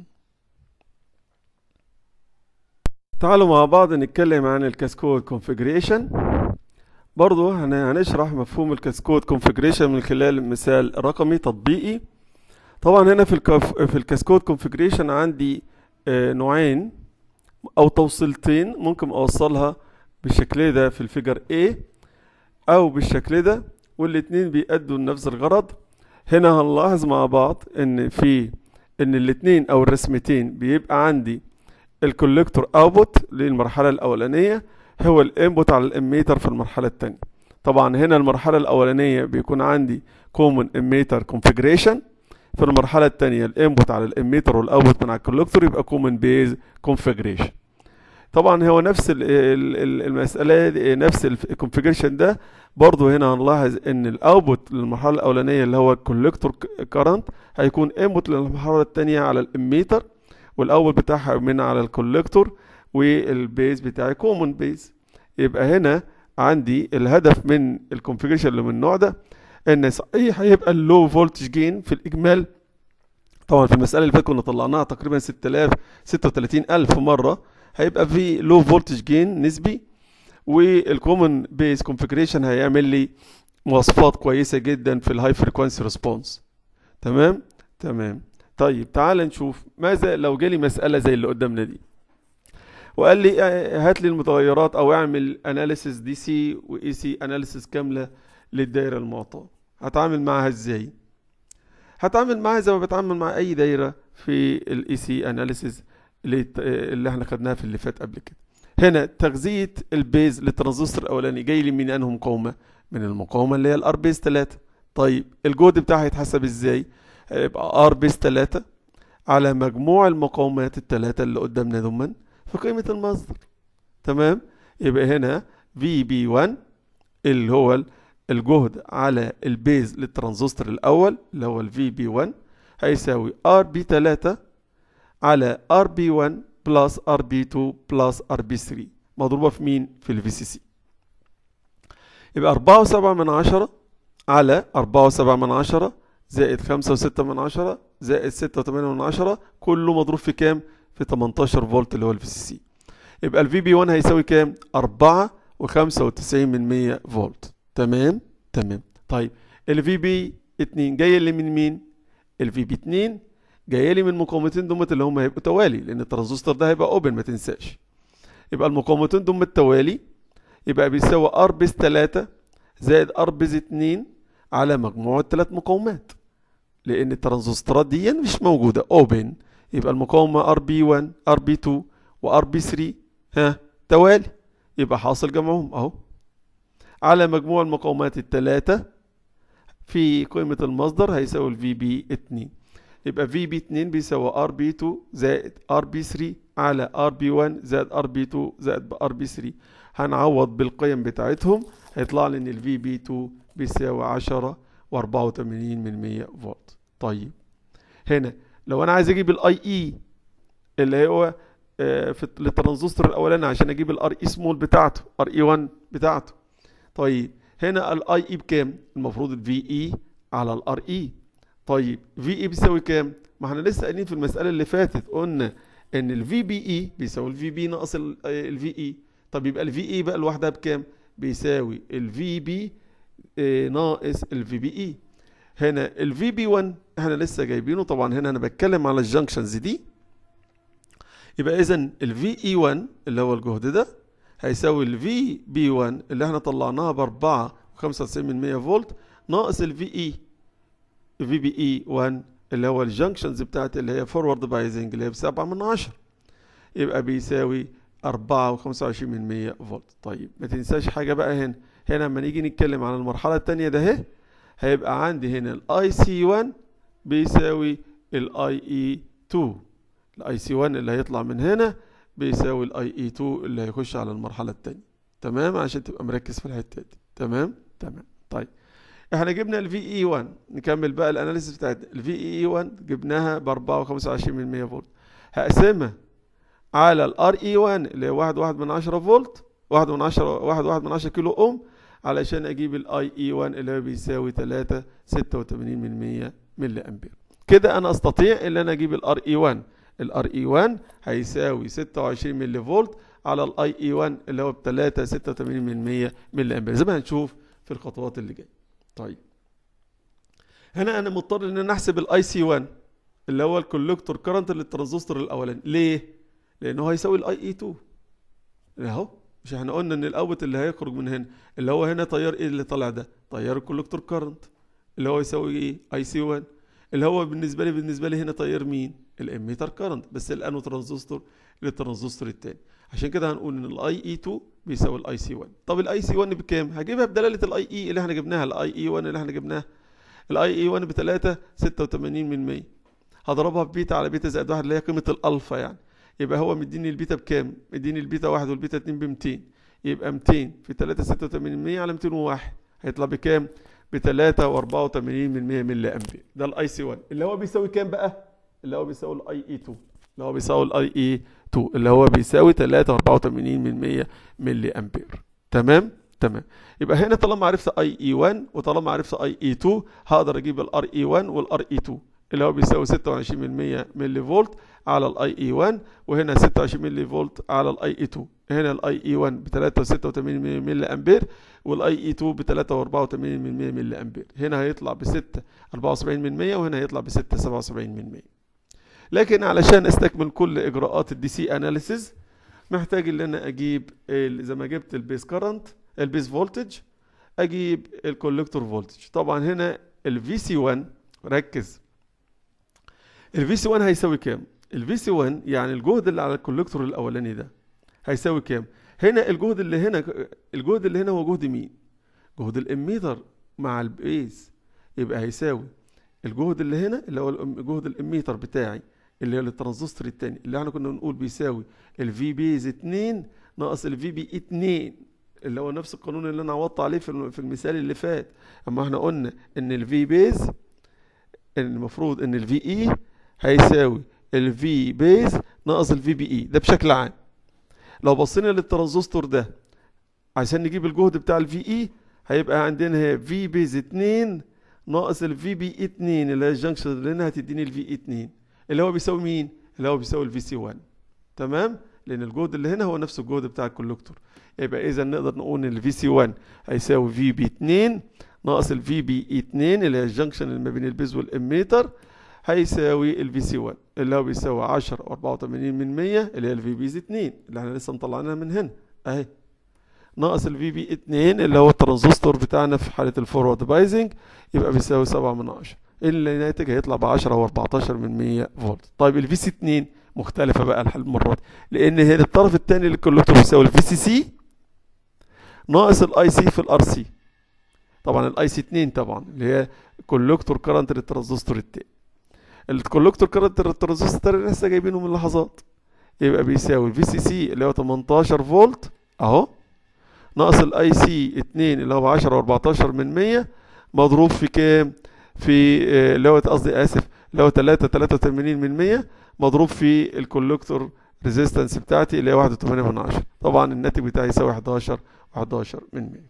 S1: تعالوا مع بعض نتكلم عن الكاسكود كونفيجريشن برضو هنشرح مفهوم الكاسكود كونفيجريشن من خلال مثال رقمي تطبيقي طبعا هنا في الكف في الكاسكود كونفيجريشن عندي آه نوعين او توصيلتين ممكن اوصلها بالشكل ده في الفيجر A او بالشكل ده والاتنين بيأدوا لنفس الغرض هنا هنلاحظ مع بعض ان في ان الاتنين او الرسمتين بيبقى عندي الكوليكتور اوتبوت للمرحله الاولانيه هو الانبوت على الاميتر في المرحله الثانيه طبعا هنا المرحله الاولانيه بيكون عندي كومن اميتر كونفيجريشن في المرحله الثانيه الانبوت على الاميتر والاوتبوت من على الكوليكتور يبقى كومن بيز كونفيجريشن طبعا هو نفس المساله نفس الكونفيجريشن ده برضه هنا هنلاحظ ان الاوتبوت للمرحله الاولانيه اللي هو الكوليكتور كارنت هيكون انبوت للمرحله الثانيه على الاميتر والاول بتاعها من على الكوليكتور والبيز بتاعي كومن بيز يبقى هنا عندي الهدف من الكونفيجريشن اللي من النوع ده ان صحيح هيبقى اللو فولتج جين في الاجمال طبعا في المساله اللي فاتت كنا طلعناها تقريبا 6000 36000 مره هيبقى في لو فولتج جين نسبي والكومن بيز كونفيجريشن هيعمل لي مواصفات كويسه جدا في الهاي فريكوانسي ريسبونس تمام تمام طيب تعال نشوف ماذا لو جالي مساله زي اللي قدامنا دي وقال لي هات لي المتغيرات او اعمل اناليسيس دي سي واي سي اناليسيس كامله للدايره المعطاه هتعامل معاها ازاي هتعامل معاها زي ما بتعامل مع اي دايره في الاي سي اناليسيس اللي, اللي احنا خدناها في اللي فات قبل كده هنا تغذيه البيز للترانزستور الاولاني جاي لي من انه مقاومه من المقاومه اللي هي الار بيز 3 طيب الجهد بتاعها هيتحسب ازاي هيبقى ار بيز 3 على مجموع المقاومات الثلاثه اللي قدامنا دول في قيمة المصدر تمام يبقى هنا في بي 1 اللي هو الجهد على البيز للترانزستور الأول اللي هو الفي بي 1 هيساوي ار بي 3 على ار بي 1 بلس ار بي 2 بلس ار بي 3 مضروبة في مين؟ في الفي سي سي يبقى 4.7 من عشرة على 4.7 من عشرة زائد 5.6 من عشرة زائد 6.8 من عشرة كله مضروب في كام؟ في 18 فولت اللي هو الفي سي سي يبقى الفي بي 1 هيساوي كام 4 و95 من 100 فولت تمام تمام طيب الفي بي 2 جاي لي من مين الفي بي 2 جاي لي من مقاومتين دمت اللي هم هيبقوا توالي لان الترانزستور ده هيبقى اوبن ما تنساش يبقى المقاومتين دول التوالي يبقى بيساوي ار بيز 3 زائد ار بيز 2 على مجموع الثلاث مقاومات لان الترانزستورات دي مش موجوده اوبن يبقى المقاومة ار بي 1 ار بي 2 وار بي 3 ها توالي يبقى حاصل جمعهم اهو على مجموع المقاومات الثلاثة في قيمة المصدر هيساوي الفي بي 2 يبقى في بي 2 بيساوي ار بي 2 زائد ار بي 3 على ار بي 1 زائد ار بي 2 زائد ار بي 3 هنعوض بالقيم بتاعتهم هيطلع لي ان الفي بي 2 بيساوي 10 و84 من 100 فولت طيب هنا لو انا عايز اجيب الاي اي اللي هو في الترانزستور الاولاني عشان اجيب الار اي سمول بتاعته ار اي 1 بتاعته طيب هنا الاي اي بكام المفروض الفي اي على الار اي طيب في اي بيساوي كام ما احنا لسه قايلين في المساله اللي فاتت قلنا ان الفي بي اي بيساوي الفي بي ناقص الفي اي طب يبقى الفي اي بقى لوحدها بكام بيساوي الفي بي ناقص الفي بي اي هنا الفي بي 1 احنا لسه جايبينه طبعا هنا انا بتكلم على الجنكشنز دي يبقى اذا الفي اي 1 اللي هو الجهد ده هيساوي الفي بي 1 اللي احنا طلعناها ب 4 و95% فولت ناقص الفي اي في بي اي 1 اللي هو الجنكشنز بتاعت اللي هي فورورد بايزنج اللي هي ب 7 من 10 يبقى بيساوي 4 و25% فولت طيب ما تنساش حاجه بقى هنا هنا لما نيجي نتكلم عن المرحله الثانيه ده اهي هيبقى عندي هنا الاي سي 1 بيساوي الاي اي 2 الاي سي 1 اللي هيطلع من هنا بيساوي الاي اي 2 اللي هيخش على المرحله الثانيه تمام عشان تبقى مركز في الحته دي تمام تمام طيب احنا جبنا الفي اي 1 نكمل بقى الاناليسيس بتاعتنا الفي اي 1 جبناها ب 4.25% فولت هقسمها على الار اي 1 اللي هي 1 1 من 10 فولت 1 من 10 1 1 من 10 كيلو اوم علشان اجيب الاي اي 1 اللي هو بيساوي 3 86 من 100 ملي امبير كده انا استطيع ان انا اجيب الار اي 1 الار اي 1 هيساوي 26 ملي فولت على الاي اي 1 اللي هو ب 3 86 من 100 ملي امبير زي ما هنشوف في الخطوات اللي جايه طيب هنا انا مضطر ان انا احسب الاي سي 1 اللي هو الكولكتور كرنت للترانزستور الاولاني ليه لانه هيساوي الاي اي 2 اهو مش احنا قلنا ان الاوت اللي هيخرج من هنا اللي هو هنا تيار ايه اللي طالع ده تيار الكولكتور كرنت اللي هو يساوي ايه اي سي 1 اللي هو بالنسبه لي بالنسبه لي هنا تيار مين الاميتر كرنت بس الانو ترانزستور للترانزستور الثاني عشان كده هنقول ان الاي اي 2 بيساوي الاي سي 1 طب الاي سي 1 بكام هجيبها بدلاله الاي اي اللي احنا جبناها الاي اي 1 اللي احنا جبناها الاي اي 1 ب 3 86 من 100 هضربها ببيتا على بيتا زائد 1 اللي هي قيمه الالفا يعني يبقى هو مديني البيتا بكام مديني البيتا 1 والبيتا 2 ب 200 يبقى 200 في 3 86 100 على 201 هيطلع بكام ب 3 و84 من 100 ملي امبير ده الاي سي 1 اللي هو بيساوي كام بقى اللي هو بيساوي الاي اي 2 اللي هو بيساوي الاي اي 2 اللي هو بيساوي 3 و84 من 100 ملي امبير تمام تمام يبقى هنا طالما عرفت اي اي 1 وطالما عرفت اي اي 2 هقدر اجيب الار اي 1 والار اي 2 اللي هو بيساوي 26 من 100 ملي فولت على الاي اي 1 وهنا 26 ملي فولت على الاي اي 2 هنا الاي اي 1 ب 3.86 ملي امبير والاي اي 2 ب 3.84 من 100 ملي امبير هنا هيطلع ب 6 74 من 100 وهنا هيطلع ب 6 77 من 100 لكن علشان استكمل كل اجراءات الدي سي اناليسيز محتاج ان انا اجيب زي ما جبت البيس كارنت البيس فولتج اجيب الكولكتور فولتج طبعا هنا الفي سي 1 ركز الفي سي 1 هيساوي كام الفي سي 1 يعني الجهد اللي على الكولكتور الاولاني ده هيساوي كام هنا الجهد اللي هنا الجهد اللي هنا هو جهد مين جهد الاميتر مع البيز يبقى هيساوي الجهد اللي هنا اللي هو جهد الاميتر بتاعي اللي هو الترانزستور الثاني اللي احنا كنا بنقول بيساوي الفي بيز 2 ناقص الفي بي 2 اللي هو نفس القانون اللي انا عوضت عليه في المثال اللي فات اما احنا قلنا ان الفي بيز المفروض ان الفي اي هيساوي الفي بيز ناقص الفي بي اي ده بشكل عام لو بصينا للترانزستور ده عشان نجيب الجهد بتاع الفي اي هيبقى عندنا في بيز 2 ناقص الفي بي 2 اللي هي الجنكشن اللي هنا هتديني الفي 2 اللي هو بيساوي مين اللي هو بيساوي الفي سي 1 تمام لان الجهد اللي هنا هو نفس الجهد بتاع الكولكتور يبقى اذا نقدر نقول ان الفي سي 1 هيساوي في بي 2 ناقص الفي بي 2 اللي هي الجنكشن اللي ما بين البيز والاميتر هيساوي الفي سي 1 اللي هو بيساوي 10 و84 من 100 اللي هي الفي بيز 2 اللي احنا لسه مطلعينها من هنا اهي ناقص الفي بي 2 اللي هو الترانزستور بتاعنا في حاله الفورورد بايزنج يبقى بيساوي 7 من 10 اللي ناتج هيطلع ب 10 و14 من 100 فولت طيب الفي سي 2 مختلفه بقى المره دي لان هنا الطرف الثاني للكولكتور بيساوي الفي سي سي ناقص الاي سي في الار سي طبعا الاي سي 2 طبعا اللي هي كولكتور كرنت للترانزستور الثاني الكولكتور كرنت للترانزستور الثاني لسه جايبينه من لحظات يبقى بيساوي الفي سي سي اللي هو 18 فولت اهو ناقص الاي سي 2 اللي هو 10 و14 من 100 مضروب في كام في اللي هو قصدي اسف اللي هو 3 83 من 100 مضروب في الكولكتور ريزيستنس بتاعتي اللي هي 1.8 من 10 طبعا الناتج بتاعي يساوي 11 و11 من 100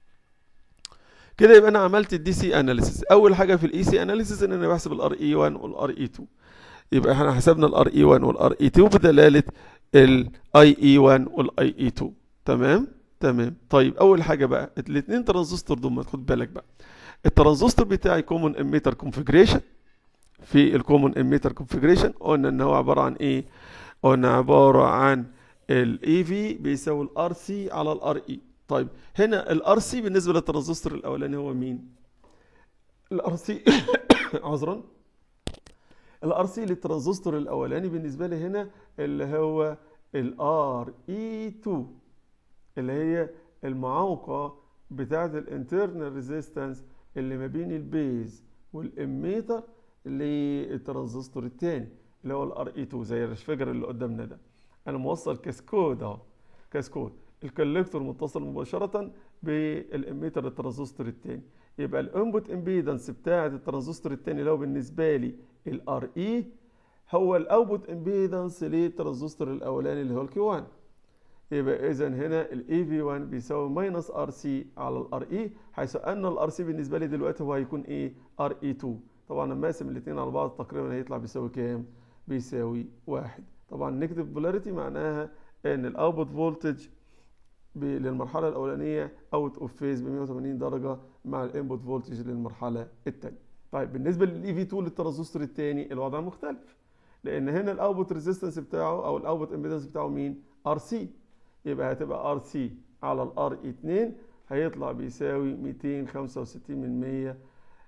S1: كده يبقى انا عملت الدي سي اناليسيس اول حاجه في الاي سي اناليسيس ان انا بحسب الار اي 1 والار اي 2 يبقى احنا حسبنا الار اي 1 والار اي 2 بدلاله الاي اي 1 والاي اي 2 تمام تمام طيب اول حاجه بقى الاثنين ترانزستور دول خد بالك بقى الترانزستور بتاعي كومون اميتر كونفيجريشن في الكومون اميتر كونفيجريشن قلنا ان هو عباره عن ايه قلنا عباره عن الاي في بيساوي الار سي على الار اي طيب هنا الار سي بالنسبه للترانزستور الاولاني هو مين الار سي عذرا الار سي للترانزستور الاولاني بالنسبه لي هنا اللي هو الار اي 2 اللي هي المعوقه بتاعه الانترنال ريزيستنس اللي ما بين البيز والاميتر للترانزستور الثاني اللي هو الار اي 2 زي الفجر اللي قدامنا ده انا موصل كاسكود اهو كاسكود الكوليكتور متصل مباشره بالاميتر الترانزستور الثاني يبقى الانبوت امبيدنس بتاعه الترانزستور الثاني لو بالنسبه لي الار اي هو الاوتبوت امبيدنس للترانزستور الاولاني اللي هو الكيو 1 يبقى اذا هنا الاي في 1 بيساوي ماينس ار سي على الار اي حيث ان الار سي بالنسبه لي دلوقتي هو هيكون ايه ار اي 2 طبعا لما اقسم الاثنين على بعض تقريبا هيطلع بيساوي كام بيساوي واحد طبعا نيجاتيف بولاريتي معناها ان الاوتبوت فولتج للمرحله الاولانيه اوت اوف فيز ب 180 درجه مع الانبوت فولتج للمرحله الثانيه طيب بالنسبه للاي في 2 للترانزستور الثاني الوضع مختلف لان هنا الاوتبوت ريزيستنس بتاعه او الاوتبوت امبيدنس بتاعه مين ار سي يبقى هتبقى ار سي على الار اي 2 هيطلع بيساوي 265 من 100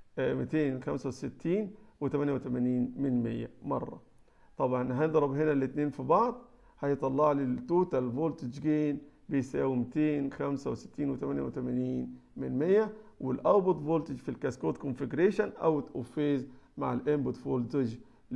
S1: 265 و88 من 100 مره طبعا هنضرب هنا الاثنين في بعض هيطلع لي التوتال فولتج جين بيساوي 265 و88 من 100 والاوتبوت فولتج في الكاسكود كونفيجريشن اوت اوف فيز مع الانبوت فولتج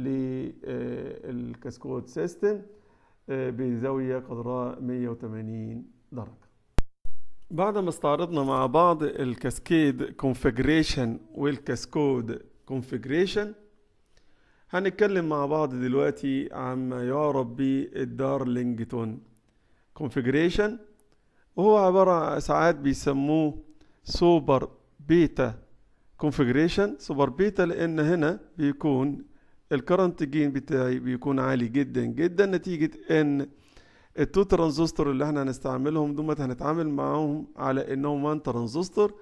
S1: للكاسكود سيستم بزاويه قدرها 180 درجه بعد ما استعرضنا مع بعض الكاسكيد كونفيجريشن والكاسكود كونفيجريشن هنتكلم مع بعض دلوقتي عما يعرف بالدارلينجتون كونفيجريشن وهو عبارة ساعات بيسموه سوبر بيتا كونفيجريشن سوبر بيتا لأن هنا بيكون الكرنت جين بتاعي بيكون عالي جدا جدا نتيجة ان التو ترانزستور اللي احنا هنستعملهم دول هنتعامل معاهم على انهم وان ترانزستور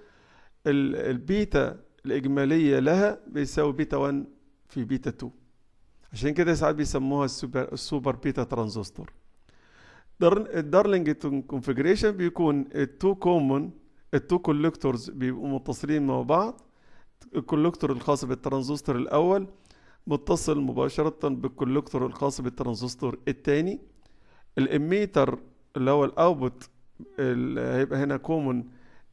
S1: البيتا الاجماليه لها بيساوي بيتا 1 في بيتا 2 عشان كده ساعات بيسموها السوبر, السوبر بيتا ترانزستور الدارلينجتون كونفيجريشن بيكون التو كومون التو كولكتورز بيبقوا متصلين مع بعض الكولكتور الخاص بالترانزستور الاول متصل مباشرة بالكولكتور الخاص بالترانزستور الثاني الاميتر اللي هو الاوتبوت هيبقى هنا كومن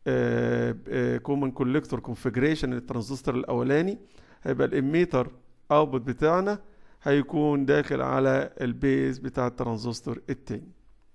S1: كومن كولكتور كونفيجريشن للترانزستور الاولاني هيبقى الاميتر اوتبوت بتاعنا هيكون داخل على البيز بتاع الترانزستور التاني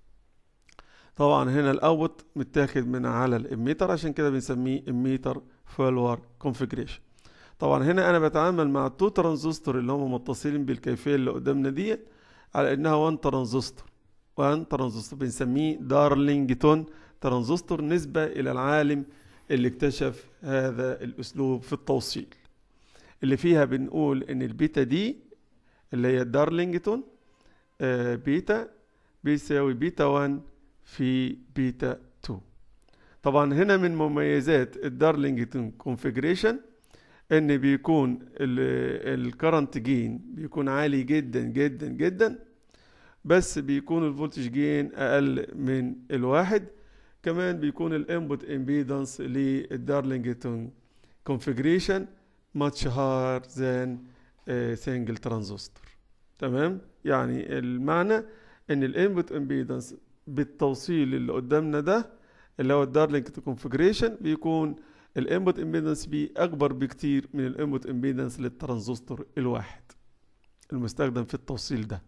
S1: طبعا هنا الاوتبوت متاخد من على الاميتر عشان كده بنسميه اميتر فولور كونفيجريشن طبعا هنا انا بتعامل مع التو ترانزستور اللي هم متصلين بالكيفيه اللي قدامنا ديت على انها 1 ترانزستور 1 ترانزستور بنسميه دارلينجتون ترانزستور نسبة إلى العالم اللي اكتشف هذا الأسلوب في التوصيل اللي فيها بنقول إن البيتا دي اللي هي دارلينجتون آه بيتا بيساوي بيتا 1 في بيتا 2 طبعا هنا من مميزات الدارلينجتون كونفيجريشن ان بيكون الكرنت جين بيكون عالي جدا جدا جدا بس بيكون الفولتج جين اقل من الواحد كمان بيكون الانبوت امبيدنس للدارلينجتون كونفيجريشن ماتش هار ذان سنجل ترانزستور تمام يعني المعنى ان الانبوت امبيدنس بالتوصيل اللي قدامنا ده اللي هو الدارلينجتون كونفيجريشن بيكون الانبوت امبيدنس بيه اكبر بكتير من الانبوت امبيدنس للترانزستور الواحد المستخدم في التوصيل ده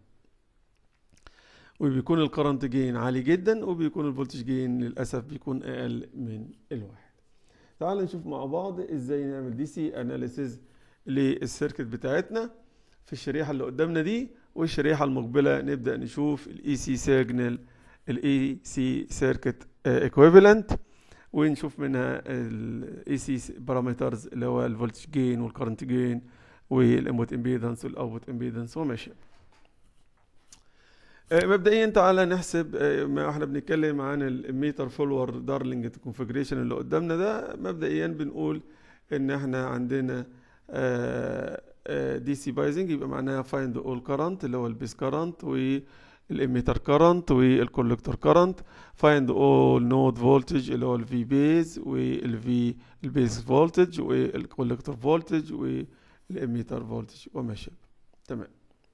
S1: وبيكون الكرنت جين عالي جدا وبيكون الفولتج جين للاسف بيكون اقل من الواحد تعال نشوف مع بعض ازاي نعمل دي سي اناليسيز للسيركت بتاعتنا في الشريحه اللي قدامنا دي والشريحه المقبله نبدا نشوف الاي سي سيجنال الاي سي سيركت ايكويفالنت ونشوف منها الاي سي بارامترز اللي هو الفولتج جين والكرنت جين والانبوت امبيدنس والاوتبوت امبيدنس وماشي مبدئيا تعالى نحسب ما احنا بنتكلم عن الميتر فولور دارلينج كونفجريشن اللي قدامنا ده مبدئيا بنقول ان احنا عندنا دي سي بايزنج يبقى معناها فايند اول كارنت اللي هو البيس كارنت والاميتر كارنت والكولكتور كارنت فايند اول نود فولتج اللي هو الفي بيز والفي البيز فولتج والكولكتور فولتج والاميتر فولتج وما شابه تمام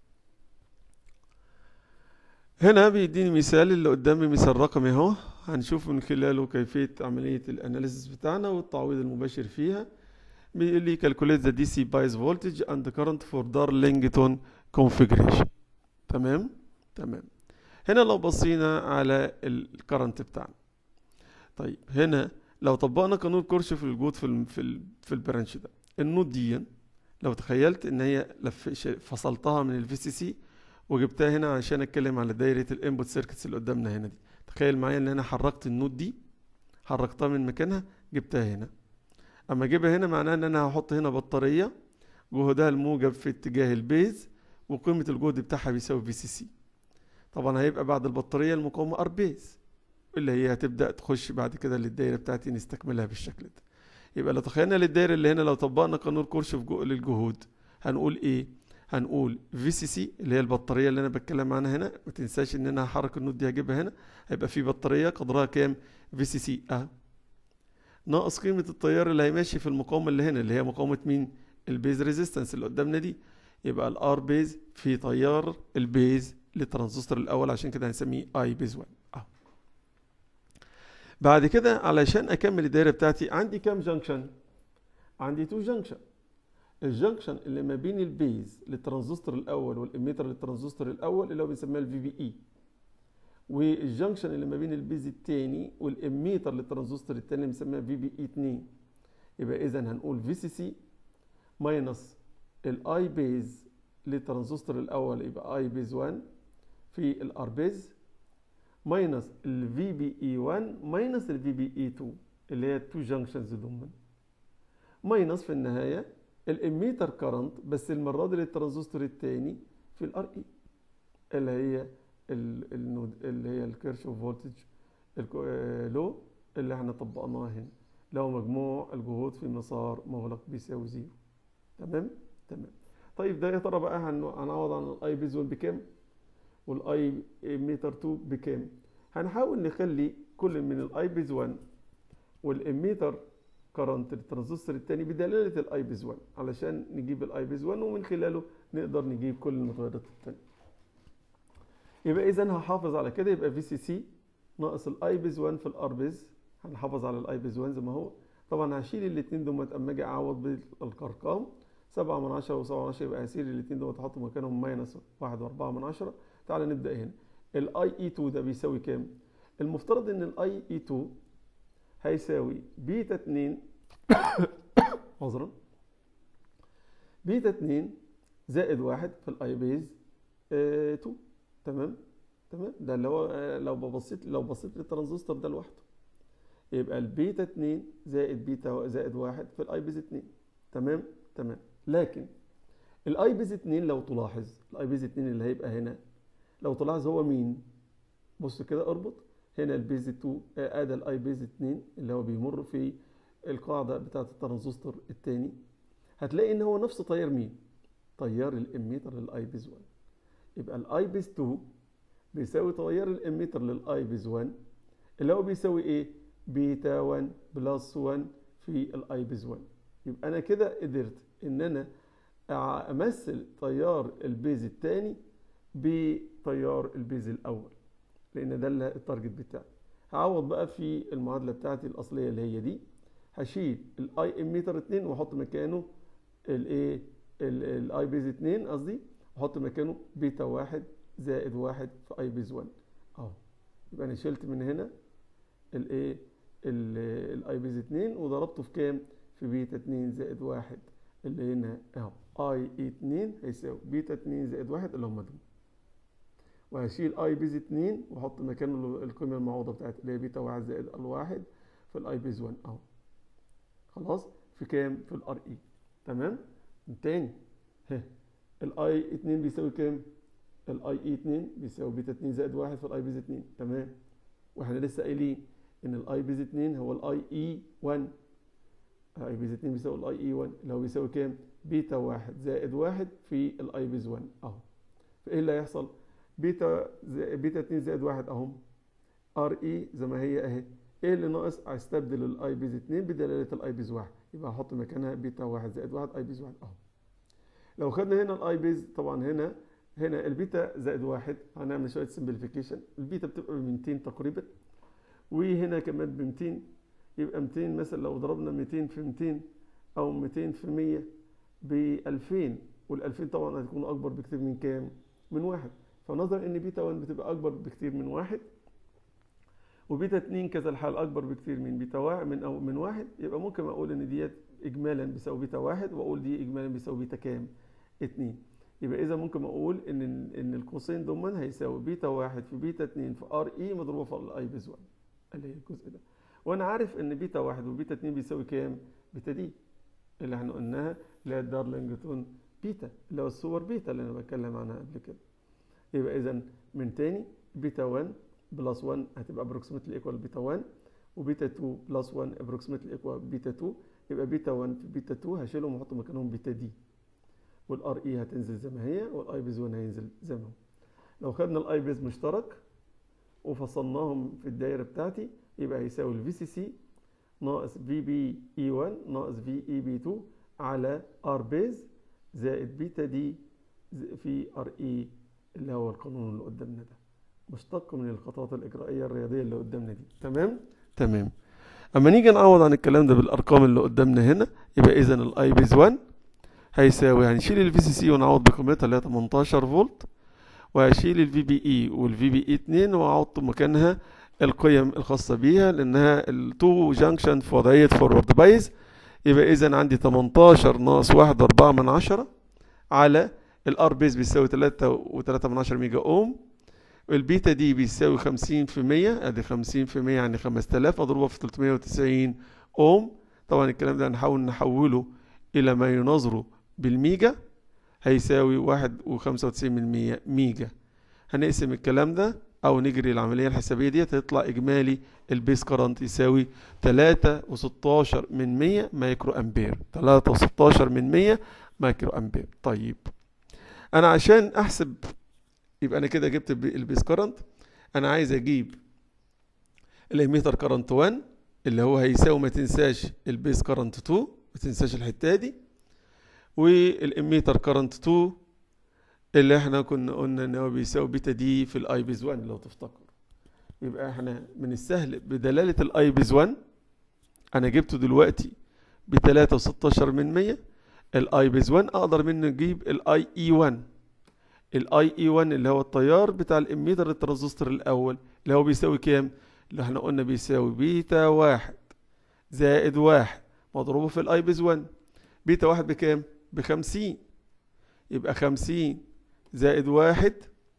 S1: هنا بيديني مثال اللي قدامي مثال رقمي اهو هنشوف من خلاله كيفية عملية الاناليسيس بتاعنا والتعويض المباشر فيها بيقول لي calculate the DC bias voltage and current for Darlington configuration تمام تمام هنا لو بصينا على الكرنت بتاعنا طيب هنا لو طبقنا قانون كورشوف الوجود في ال في ال في البرانش ده النود دي لو تخيلت ان هي لف فصلتها من الفي سي سي وجبتها هنا عشان اتكلم على دايره الانبوت سيركتس اللي قدامنا هنا دي تخيل معايا ان انا حركت النود دي حركتها من مكانها جبتها هنا اما اجيبها هنا معناه ان انا هحط هنا بطاريه جهدها الموجب في اتجاه البيز وقيمه الجهد بتاعها بيساوي في سي سي طبعا هيبقى بعد البطاريه المقاومه ار بيز اللي هي هتبدا تخش بعد كده للدايره بتاعتي نستكملها بالشكل ده يبقى لو تخيلنا للدايره اللي هنا لو طبقنا قانون كورشوف للجهود هنقول ايه هنقول في سي سي اللي هي البطاريه اللي انا بتكلم عنها هنا ما تنساش ان انا هحرك النود دي هجيبها هنا هيبقى في بطاريه قدرها كام في سي سي اه ناقص قيمه التيار اللي هيمشي في المقاومه اللي هنا اللي هي مقاومه مين البيز ريزيستنس اللي قدامنا دي يبقى الار بيز في تيار البيز للترانزستور الاول عشان كده هنسميه اي بيز 1 اه بعد كده علشان اكمل الدايره بتاعتي عندي كام جنكشن عندي تو جنكشن الجنكشن اللي ما بين البيز للترانزستور الاول والاميتر للترانزستور الاول اللي هو بنسميها الفي بي اي والجنكشن اللي ما بين البيز الثاني والاميتر للترانزستور الثاني بنسميها في بي اي 2 يبقى اذا هنقول في سي سي ماينس الاي بيز للترانزستور الاول يبقى اي بيز 1 في الار بيز ماينس الفي بي اي 1 ماينس الفي بي اي 2 اللي هي التو جنكشنز ضمن ماينس في النهايه الاميتر كارنت بس المره دي للترانزستور الثاني في الار اي اللي هي النود اللي هي الكيرشوف فولتج لو اللي احنا طبقناه هنا لو مجموع الجهود في مسار مغلق بيساوي زيرو تمام تمام طيب ده يا ترى بقى هنعوض عن الاي بيز 1 بكام والاي ميتر 2 بكام هنحاول نخلي كل من الاي بيز 1 والاميتر كرنت الترانزستور الثاني بدلاله الاي بيز 1 علشان نجيب الاي بيز 1 ومن خلاله نقدر نجيب كل المتغيرات الثانيه يبقى اذا هحافظ على كده يبقى في سي سي ناقص الاي بيز 1 في الار بيز هنحافظ على الاي بيز 1 زي ما هو طبعا هشيل الاثنين دول اما اجي اعوض بالارقام 7 من 10 و7 من 10 يبقى هشيل الاثنين دول احط مكانهم ماينس 1 و4 من 10 تعالى نبدا هنا الاي اي 2 ده بيساوي كام المفترض ان الاي اي 2 هيساوي بيتا 2 عذرا بيتا 2 زائد 1 في الاي بيز 2 تمام تمام ده اللي هو لو بصيت لو بصيت للترانزستور ده لوحده يبقى البيتا 2 زائد بيتا زائد 1 في الاي بيز 2 تمام تمام لكن الاي بيز 2 لو تلاحظ الاي بيز 2 اللي هيبقى هنا لو تلاحظ هو مين بص كده اربط هنا البيز 2 ادي الاي بيز 2 اللي هو بيمر في القاعده بتاعه الترانزستور الثاني هتلاقي ان هو نفس تيار مين تيار الاميتر للاي بيز 1 يبقى الاي بيز 2 بيساوي تيار الاميتر للاي بيز 1 اللي هو بيساوي ايه بيتا 1 بلس 1 في الاي بيز 1 يبقى انا كده قدرت ان انا امثل تيار البيز الثاني بتيار البيز الاول لان ده اللي التارجت بتاعي هعوض بقى في المعادله بتاعتي الاصليه اللي هي دي هشيل الاي اميتر 2 واحط مكانه الايه الاي بيز 2 قصدي احط مكانه بيتا 1 زائد 1 في اي بيز 1 اهو يبقى انا شلت من هنا الايه الاي بيز 2 وضربته في كام في بيتا 2 زائد 1 اللي هنا اهو اي اي 2 هيساوي بيتا 2 زائد 1 اللي هم دول وهشيل اي بيز 2 واحط مكانه القيمه المعوضه بتاعتي اللي هي بيتا 1 زائد الواحد في الاي بيز 1 اهو خلاص في كام في الار اي تمام تاني ها الاي 2 بيساوي كام الاي اي 2 بيساوي بيتا 2 زائد 1 في الاي بيز 2 تمام واحنا لسه قايلين ان الاي بيز 2 هو الاي اي 1 الاي بيز 2 بيساوي الاي اي 1 اللي هو بيساوي كام بيتا 1 زائد 1 في الاي بيز 1 اهو فايه اللي هيحصل بيتا زي بيتا 2 زائد 1 اهم ار اي زي ما هي اهي ايه اللي ناقص هستبدل الاي بيز 2 بدلاله الاي بيز 1 يبقى هحط مكانها بيتا 1 زائد 1 اي بيز 1 اهو لو خدنا هنا الاي بيز طبعا هنا هنا البيتا زائد 1 هنعمل شويه سمبليفيكيشن البيتا بتبقى ب 200 تقريبا وهنا كمان ب 200 يبقى 200 مثلا لو ضربنا 200 في 200 او 200 في 100 ب 2000 وال 2000 طبعا هتكون اكبر بكتير من كام؟ من واحد فنظرا ان بيتا 1 بتبقى اكبر بكتير من واحد وبيتا 2 كذا الحال اكبر بكتير من بيتا واحد من او من واحد يبقى ممكن اقول ان ديت اجمالا بيساوي بيتا واحد واقول دي اجمالا بيساوي بيتا كام؟ 2 يبقى اذا ممكن اقول ان ان القوسين دول هيساوي بيتا واحد في بيتا 2 في ار اي مضروبه في الاي بيز 1 اللي هي الجزء ده وانا عارف ان بيتا واحد وبيتا 2 بيساوي كام؟ بيتا دي اللي احنا قلناها اللي هي الدارلينجتون بيتا اللي هو الصور بيتا اللي انا بتكلم عنها قبل كده يبقى اذا من تاني بيتا 1 بلس 1 هتبقى ابروكسيمتلي ايكوال بيتا 1 وبيتا 2 بلس 1 ابروكسيمتلي ايكوال بيتا 2 يبقى بيتا 1 في بيتا 2 هشيلهم واحط مكانهم بيتا دي والار اي هتنزل زي ما هي والاي بيز 1 هينزل زي ما هو لو خدنا الاي بيز مشترك وفصلناهم في الدايره بتاعتي يبقى هيساوي الفي سي سي ناقص في بي اي 1 ناقص في اي بي 2 على ار بيز زائد بيتا دي في ار اي اللي هو القانون اللي قدامنا ده مشتق من الخطوات الاجرائيه الرياضيه اللي قدامنا دي تمام تمام اما نيجي نعوض عن الكلام ده بالارقام اللي قدامنا هنا يبقى اذا الاي بيز 1 هيساوي هنشيل الفي سي سي ونعوض بقيمتها اللي هي 18 فولت وهشيل الفي بي اي والفي بي اي 2 واحط مكانها القيم الخاصة بيها لأنها التو جانكشن في وضعية فورورد بايز يبقى إذا عندي 18 ناقص 1 4 من 10 على الار بيز بيساوي 3 و3 من 10 ميجا اوم البيتا دي بيساوي 50 في 100 ادي 50 في 100 يعني 5000 مضروبة في 390 اوم طبعا الكلام ده هنحاول نحوله إلى ما يناظره بالميجا هيساوي 1 و95 من 100 ميجا هنقسم الكلام ده او نجري العمليه الحسابيه دي هتطلع اجمالي البيس كرنت يساوي 3 و16 من 100 مايكرو امبير 3 و16 من 100 مايكرو امبير طيب انا عشان احسب يبقى انا كده جبت البيس كرنت انا عايز اجيب الاميتر كرنت 1 اللي هو هيساوي ما تنساش البيس كرنت 2 ما تنساش الحته دي والاميتر كرنت 2 اللي احنا كنا قلنا ان هو بيساوي بيتا دي في الاي بيز 1 لو تفتكر يبقى احنا من السهل بدلالة الاي بيز 1 انا جبته دلوقتي ب 3 و16 من 100 الاي بيز 1 اقدر منه اجيب الاي اي 1 الاي اي 1 اللي هو التيار بتاع الاميتر الترانزستور الاول اللي هو بيساوي كام اللي احنا قلنا بيساوي بيتا 1 زائد 1 مضروبه في الاي بيز 1 بيتا 1 بكام ب 50 يبقى 50 زائد واحد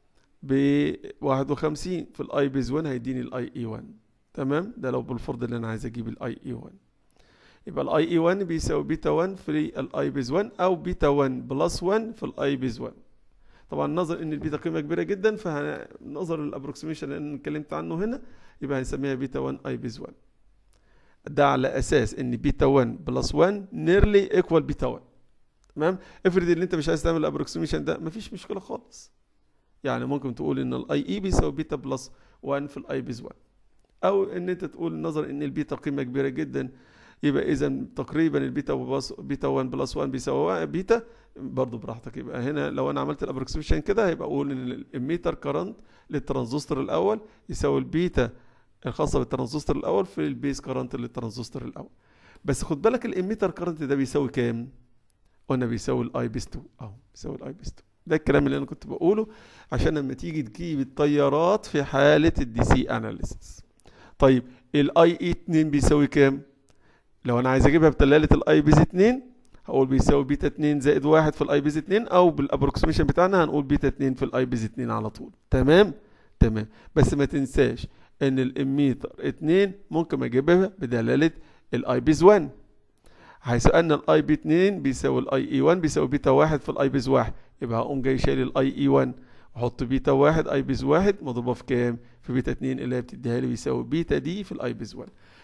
S1: بواحد وخمسين في الاي بيز 1 هيديني الاي اي 1 تمام ده لو بالفرض اللي انا عايز اجيب الاي اي 1 يبقى الاي اي 1 بيساوي بيتا 1 في الاي بيز 1 او بيتا 1 بلس 1 في الاي بيز 1 طبعا نظر ان البيتا قيمه كبيره جدا فنظر للابروكسيميشن اللي انا اتكلمت عنه هنا يبقى هنسميها بيتا 1 اي بيز 1 ده على اساس ان بيتا 1 بلس 1 نيرلي ايكوال بيتا 1 تمام افرض ان انت مش عايز تعمل الابروكسيميشن ده مفيش مشكله خالص يعني ممكن تقول ان الاي اي بيساوي بيتا بلس 1 في الاي بيز 1 او ان انت تقول نظرا ان البيتا قيمه كبيره جدا يبقى اذا تقريبا البيتا بلس بيتا 1 بلس 1 بيساوي بيتا برضه براحتك يبقى هنا لو انا عملت الابروكسيميشن كده هيبقى اقول ان الاميتر كرنت للترانزستور الاول يساوي البيتا الخاصه بالترانزستور الاول في البيز كرنت للترانزستور الاول بس خد بالك الاميتر كرنت ده بيساوي كام قلنا بيساوي الاي بيس 2 اهو بيساوي الاي بيس 2 ده الكلام اللي انا كنت بقوله عشان لما تيجي تجيب التيارات في حاله الدي سي اناليسيس طيب الاي اي 2 بيساوي كام لو انا عايز اجيبها بدلاله الاي بيز 2 هقول بيساوي بيتا 2 زائد 1 في الاي بيز 2 او بالابروكسيميشن بتاعنا هنقول بيتا 2 في الاي بيز 2 على طول تمام تمام بس ما تنساش ان الاميتر 2 ممكن اجيبها بدلاله الاي بيز 1 حيث ان الاي بي 2 بيساوي الاي اي 1 بيساوي بيتا 1 في الاي بيز 1 يبقى هقوم جاي شايل الاي اي 1 واحط بيتا 1 اي بيز 1 مضروبه في كام في بيتا 2 اللي هي بتديها لي بيساوي بيتا دي في الاي بيز 1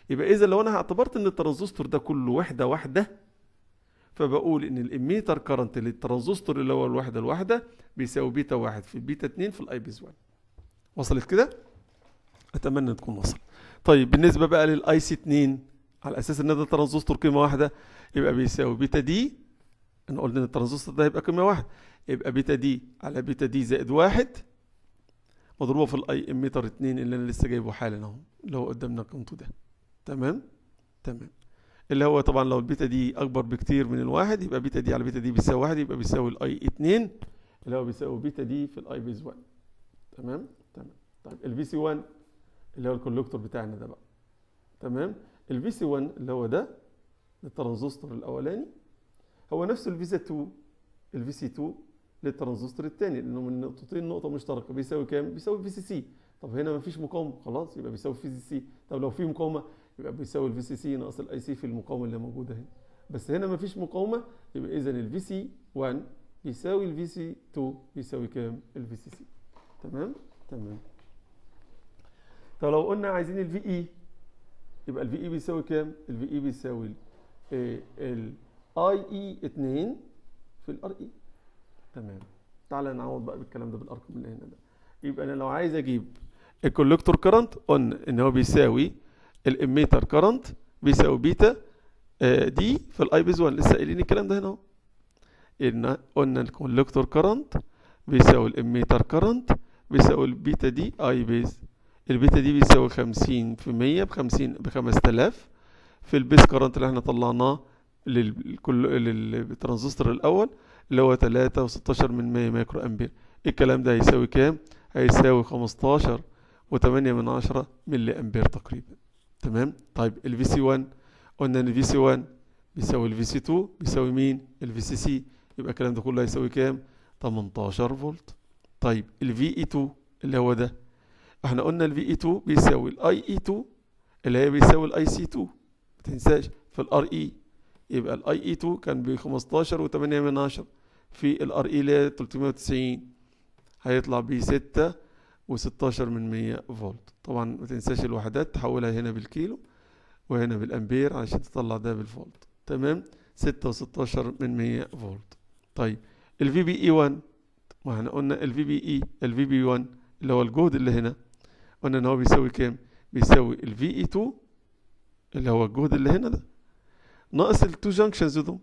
S1: يبقى اذا لو انا اعتبرت ان الترانزستور ده كله وحده واحده فبقول ان الاميتر كرنت للترانزستور اللي هو الوحده الواحده بيساوي بيتا واحد في بيتا اتنين في الاي بيز 1 وصلت كده اتمنى تكون وصل طيب بالنسبه بقى للاي سي 2 على اساس ان ده ترانزستور قيمه واحده يبقى بيساوي بيتا دي انا قلنا ان الترانزستور ده هيبقى قيمه واحده يبقى بيتا دي على بيتا دي زائد واحد مضروبه في الاي اميتر 2 اللي انا لسه جايبه حالا اهو اللي هو قدامنا قيمته ده تمام تمام اللي هو طبعا لو البيتا دي اكبر بكتير من الواحد يبقى بيتا دي على بيتا دي بيساوي واحد يبقى بيساوي الاي 2 اللي هو بيساوي بيتا دي في الاي بيز 1 تمام تمام طيب الفي سي 1 اللي هو الكولكتور بتاعنا ده بقى تمام الفي سي 1 اللي هو ده الترانزستور الاولاني هو نفس الفيزا 2 الفي سي 2 للترانزستور الثاني لانه من نقطتين نقطه مشتركه بيساوي كام بيساوي في سي سي طب هنا ما فيش مقاومه خلاص يبقى بيساوي في سي سي طب لو في مقاومه يبقى بيساوي الفي سي سي ناقص الاي سي في المقاومه اللي موجوده هنا بس هنا ما فيش مقاومه يبقى اذا الفي سي 1 بيساوي الفي سي 2 بيساوي كام الفي سي سي تمام تمام طب لو قلنا عايزين الفي اي يبقى الفي اي بيساوي كام الفي اي بيساوي الاي اي 2 في الار اي تمام تعالى نعوض بقى بالكلام ده بالارقام اللي هنا ده يبقى انا لو عايز اجيب الكولكتور كرنت قلنا ان هو بيساوي الاميتر كرنت بيساوي بيتا آه دي في الاي بيز 1 لسه قايلين الكلام ده هنا اهو ان قلنا الكولكتور كرنت بيساوي الاميتر كرنت بيساوي البيتا دي اي بيز البيتا دي بيساوي 50 في 100 ب 50 ب 5000 في البيز كرنت اللي احنا طلعناه للكل للترانزستور الاول اللي هو 3 و16 من 100 مايكرو امبير الكلام ده هيساوي كام هيساوي 15 و8 من 10 ملي امبير تقريبا تمام طيب الفي سي 1 قلنا ان الفي سي 1 بيساوي الفي سي 2 بيساوي مين الفي سي سي يبقى الكلام ده كله هيساوي كام 18 فولت طيب الفي اي 2 اللي هو ده احنا قلنا الفي اي 2 بيساوي الاي اي 2 اللي هي بيساوي الاي سي 2 ما تنساش في الار اي يبقى الاي اي 2 كان ب 15 و8 من 10 في الار اي اللي هي 390 هيطلع ب 6 و16 من 100 فولت طبعا ما تنساش الوحدات تحولها هنا بالكيلو وهنا بالامبير عشان تطلع ده بالفولت تمام 6 و16 من 100 فولت طيب الفي بي اي 1 ما احنا قلنا الفي بي اي الفي بي 1 اللي هو الجهد اللي هنا قلنا ان هو بيساوي كام بيساوي الفي اي 2 اللي هو الجهد اللي هنا ده ناقص التو جانكشنز دول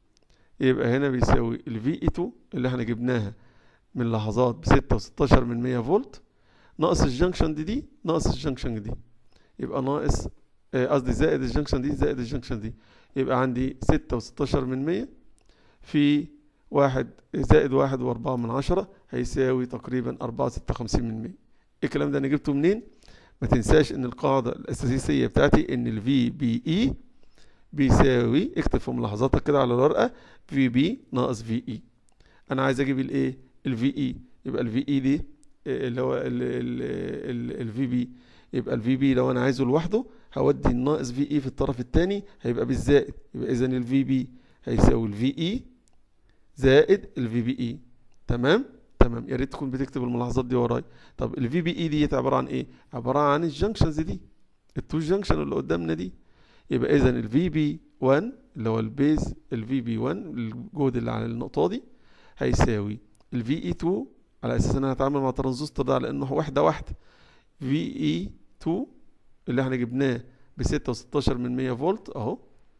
S1: يبقى هنا بيساوي الفي اي 2 اللي احنا جبناها من لحظات ب 6 و16 من 100 فولت ناقص الجنكشن دي دي ناقص الجنكشن دي يبقى ناقص قصدي آه زائد الجنكشن دي زائد الجنكشن دي يبقى عندي 6 و16 من 100 في واحد زائد واحد وأربعة من عشرة هيساوي تقريبا أربعة ستة وخمسين من مية الكلام ده أنا جبته منين؟ ما تنساش إن القاعدة الأساسية بتاعتي إن ال VBE بيساوي اكتب في ملاحظاتك كده على الورقة VB ناقص VE أنا عايز أجيب الإيه؟ ال VE يبقى ال VE دي اللي هو ال ال ال VB يبقى ال VB لو أنا عايزه لوحده هودي الناقص VE في الطرف الثاني هيبقى بالزائد يبقى إذا ال VB هيساوي ال VE زائد ال VBE تمام تمام يا ريت تكون بتكتب الملاحظات دي ورايا طب ال VBE دي عباره عن ايه عباره عن الجنكشنز دي التو جنكشن اللي قدامنا دي يبقى اذا ال VB1 اللي هو البيز ال VB1 الجهد اللي على النقطه دي هيساوي ال VE2 على اساس ان انا هتعامل مع الترانزستور ده على انه واحده واحده VE2 اللي احنا جبناه ب 6 و16 من 100 فولت اهو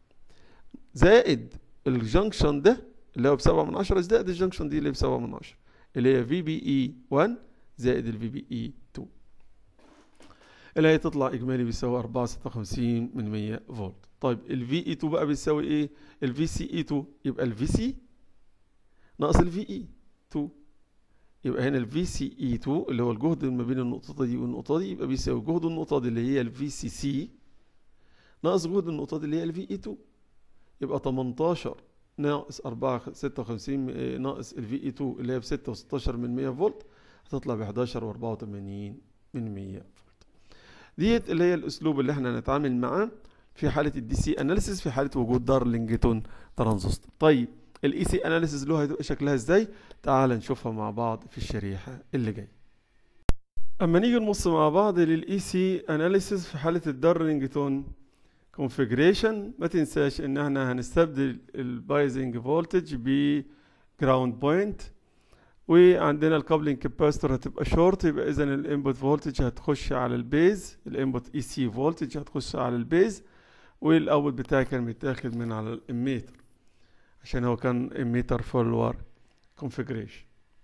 S1: زائد الجنكشن ده اللي هو بسبعة من عشرة زائد الجنكشن دي اللي بسبعة من عشرة اللي هي في بي اي 1 زائد الفي بي اي 2 اللي هي تطلع اجمالي بيساوي 4 56 من 100 فولت طيب الفي اي 2 بقى بيساوي ايه الفي سي اي 2 يبقى الفي سي ناقص الفي اي 2 يبقى هنا الفي سي اي 2 اللي هو الجهد ما بين النقطة دي والنقطة دي يبقى بيساوي جهد النقطة دي اللي هي الفي سي سي ناقص جهد النقطة دي اللي هي الفي اي 2 يبقى 18 ناقص 4 56 ناقص الفي اي 2 اللي هي ب 6 و16 من 100 فولت هتطلع ب 11 و84 من 100 فولت ديت اللي هي الاسلوب اللي احنا هنتعامل معاه في حاله الدي سي اناليسيس في حاله وجود دارلينجتون ترانزستور طيب الاي سي اناليسيس له هتبقى شكلها ازاي تعال نشوفها مع بعض في الشريحه اللي جايه اما نيجي نبص مع بعض للاي سي اناليسيس في حاله الدارلينجتون كونفيجريشن ما تنساش ان احنا هنستبدل البايزنج فولتج ب جراوند بوينت وعندنا الكابلنج كاباستور هتبقى شورت يبقى اذا الانبوت فولتج هتخش على البيز الانبوت اي سي فولتج هتخش على البيز والاوت بتاعي كان متاخد من على الاميتر عشان هو كان اميتر فولور كونفيجريشن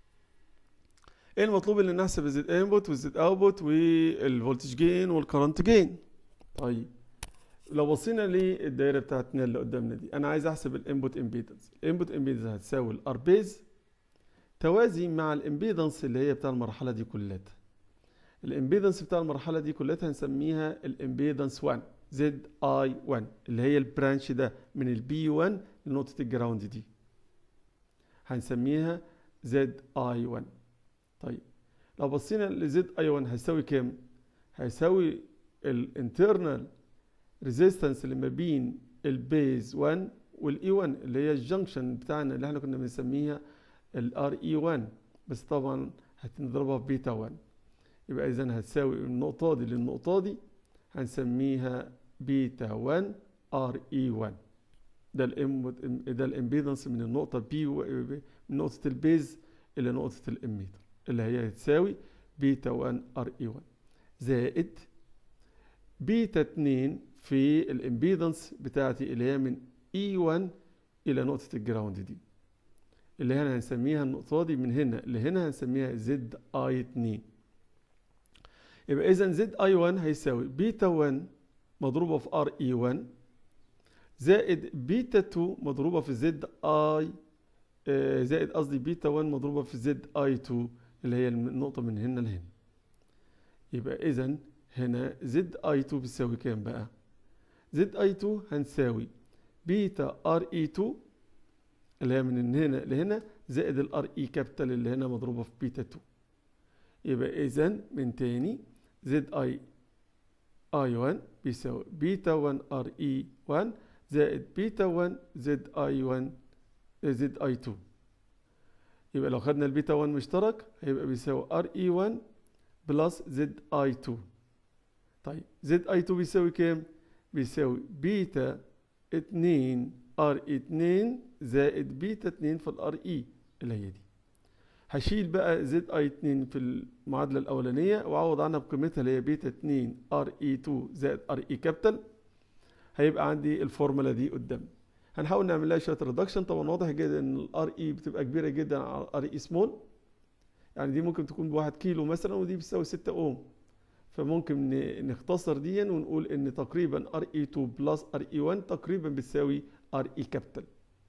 S1: ايه المطلوب ان نحسب الزد انبوت والزد اوتبوت والفولتج جين والكرنت جين طيب لو بصينا للدايره بتاعتنا اللي قدامنا دي انا عايز احسب الانبوت امبيدنس الانبوت امبيدنس هتساوي الار بيز توازي مع الامبيدنس اللي هي بتاع المرحله دي كلها الامبيدنس بتاع المرحله دي كلها هنسميها الامبيدنس 1 زد اي 1 اللي هي البرانش ده من البي 1 لنقطه الجراوند دي هنسميها زد اي 1 طيب لو بصينا لزد اي 1 هيساوي كام هيساوي الانترنال ريزيستنس اللي ما بين البيز 1 والاي 1 اللي هي الجنكشن بتاعنا اللي احنا كنا بنسميها الار اي 1 بس طبعا هتنضربها في بيتا 1 يبقى اذا هتساوي النقطه دي للنقطه دي هنسميها بيتا 1 ار اي 1 ده الام ده الامبيدنس من النقطه بي من نقطه البيز الى نقطه الاميتر اللي هي هتساوي بيتا 1 ار اي 1 زائد بيتا 2 في الامبيدنس بتاعتي اللي هي من اي 1 الى نقطه الجراوند دي اللي هنا هنسميها النقطة دي من هنا اللي هنا هنسميها زد اي 2 يبقى إذا زد اي 1 هيساوي بيتا 1 مضروبة في ار اي 1 زائد بيتا 2 مضروبة في زد اي زائد قصدي بيتا 1 مضروبة في زد اي 2 اللي هي النقطة من هنا لهنا يبقى إذا هنا زد اي 2 بتساوي كام بقى؟ زد اي 2 هنساوي بيتا ار اي 2 اللي هي من هنا لهنا زائد الار اي كابيتال اللي هنا مضروبه في بيتا 2 يبقى اذا من تاني زد اي اي 1 بيساوي بيتا 1 ار اي 1 زائد بيتا 1 زد اي 1 زد اي 2 يبقى لو خدنا البيتا 1 مشترك هيبقى بيساوي ار اي 1 بلس زد اي 2 طيب زد اي 2 بيساوي كام؟ بيساوي بيتا 2 ار 2 زائد بيتا 2 في الار اي اللي هي دي هشيل بقى زد اي 2 في المعادله الاولانيه واعوض عنها بقيمتها اللي هي بيتا 2 ار اي 2 زائد ار اي كابيتال هيبقى عندي الفورمولا دي قدامي هنحاول نعمل لها شويه ريدكشن طبعا واضح جدا ان الار اي بتبقى كبيره جدا على الار اي سمول يعني دي ممكن تكون بواحد كيلو مثلا ودي بتساوي 6 اوم فممكن نختصر دي ونقول ان تقريبا ار اي 2 بلس ار اي 1 تقريبا بتساوي ار اي كابيتال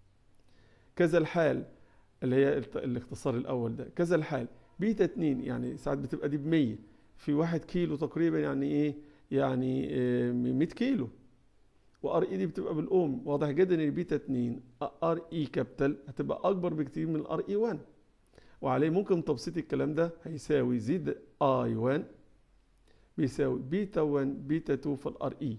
S1: كذا الحال اللي هي الاختصار الاول ده كذا الحال بيتا 2 يعني ساعات بتبقى دي ب 100 في 1 كيلو تقريبا يعني ايه يعني 100 كيلو وار اي دي بتبقى بالاوم واضح جدا ان بيتا 2 ار اي كابيتال هتبقى اكبر بكتير من الار اي 1 وعليه ممكن تبسيط الكلام ده هيساوي زد اي 1 بيساوي بيتا 1 بيتا 2 في الار اي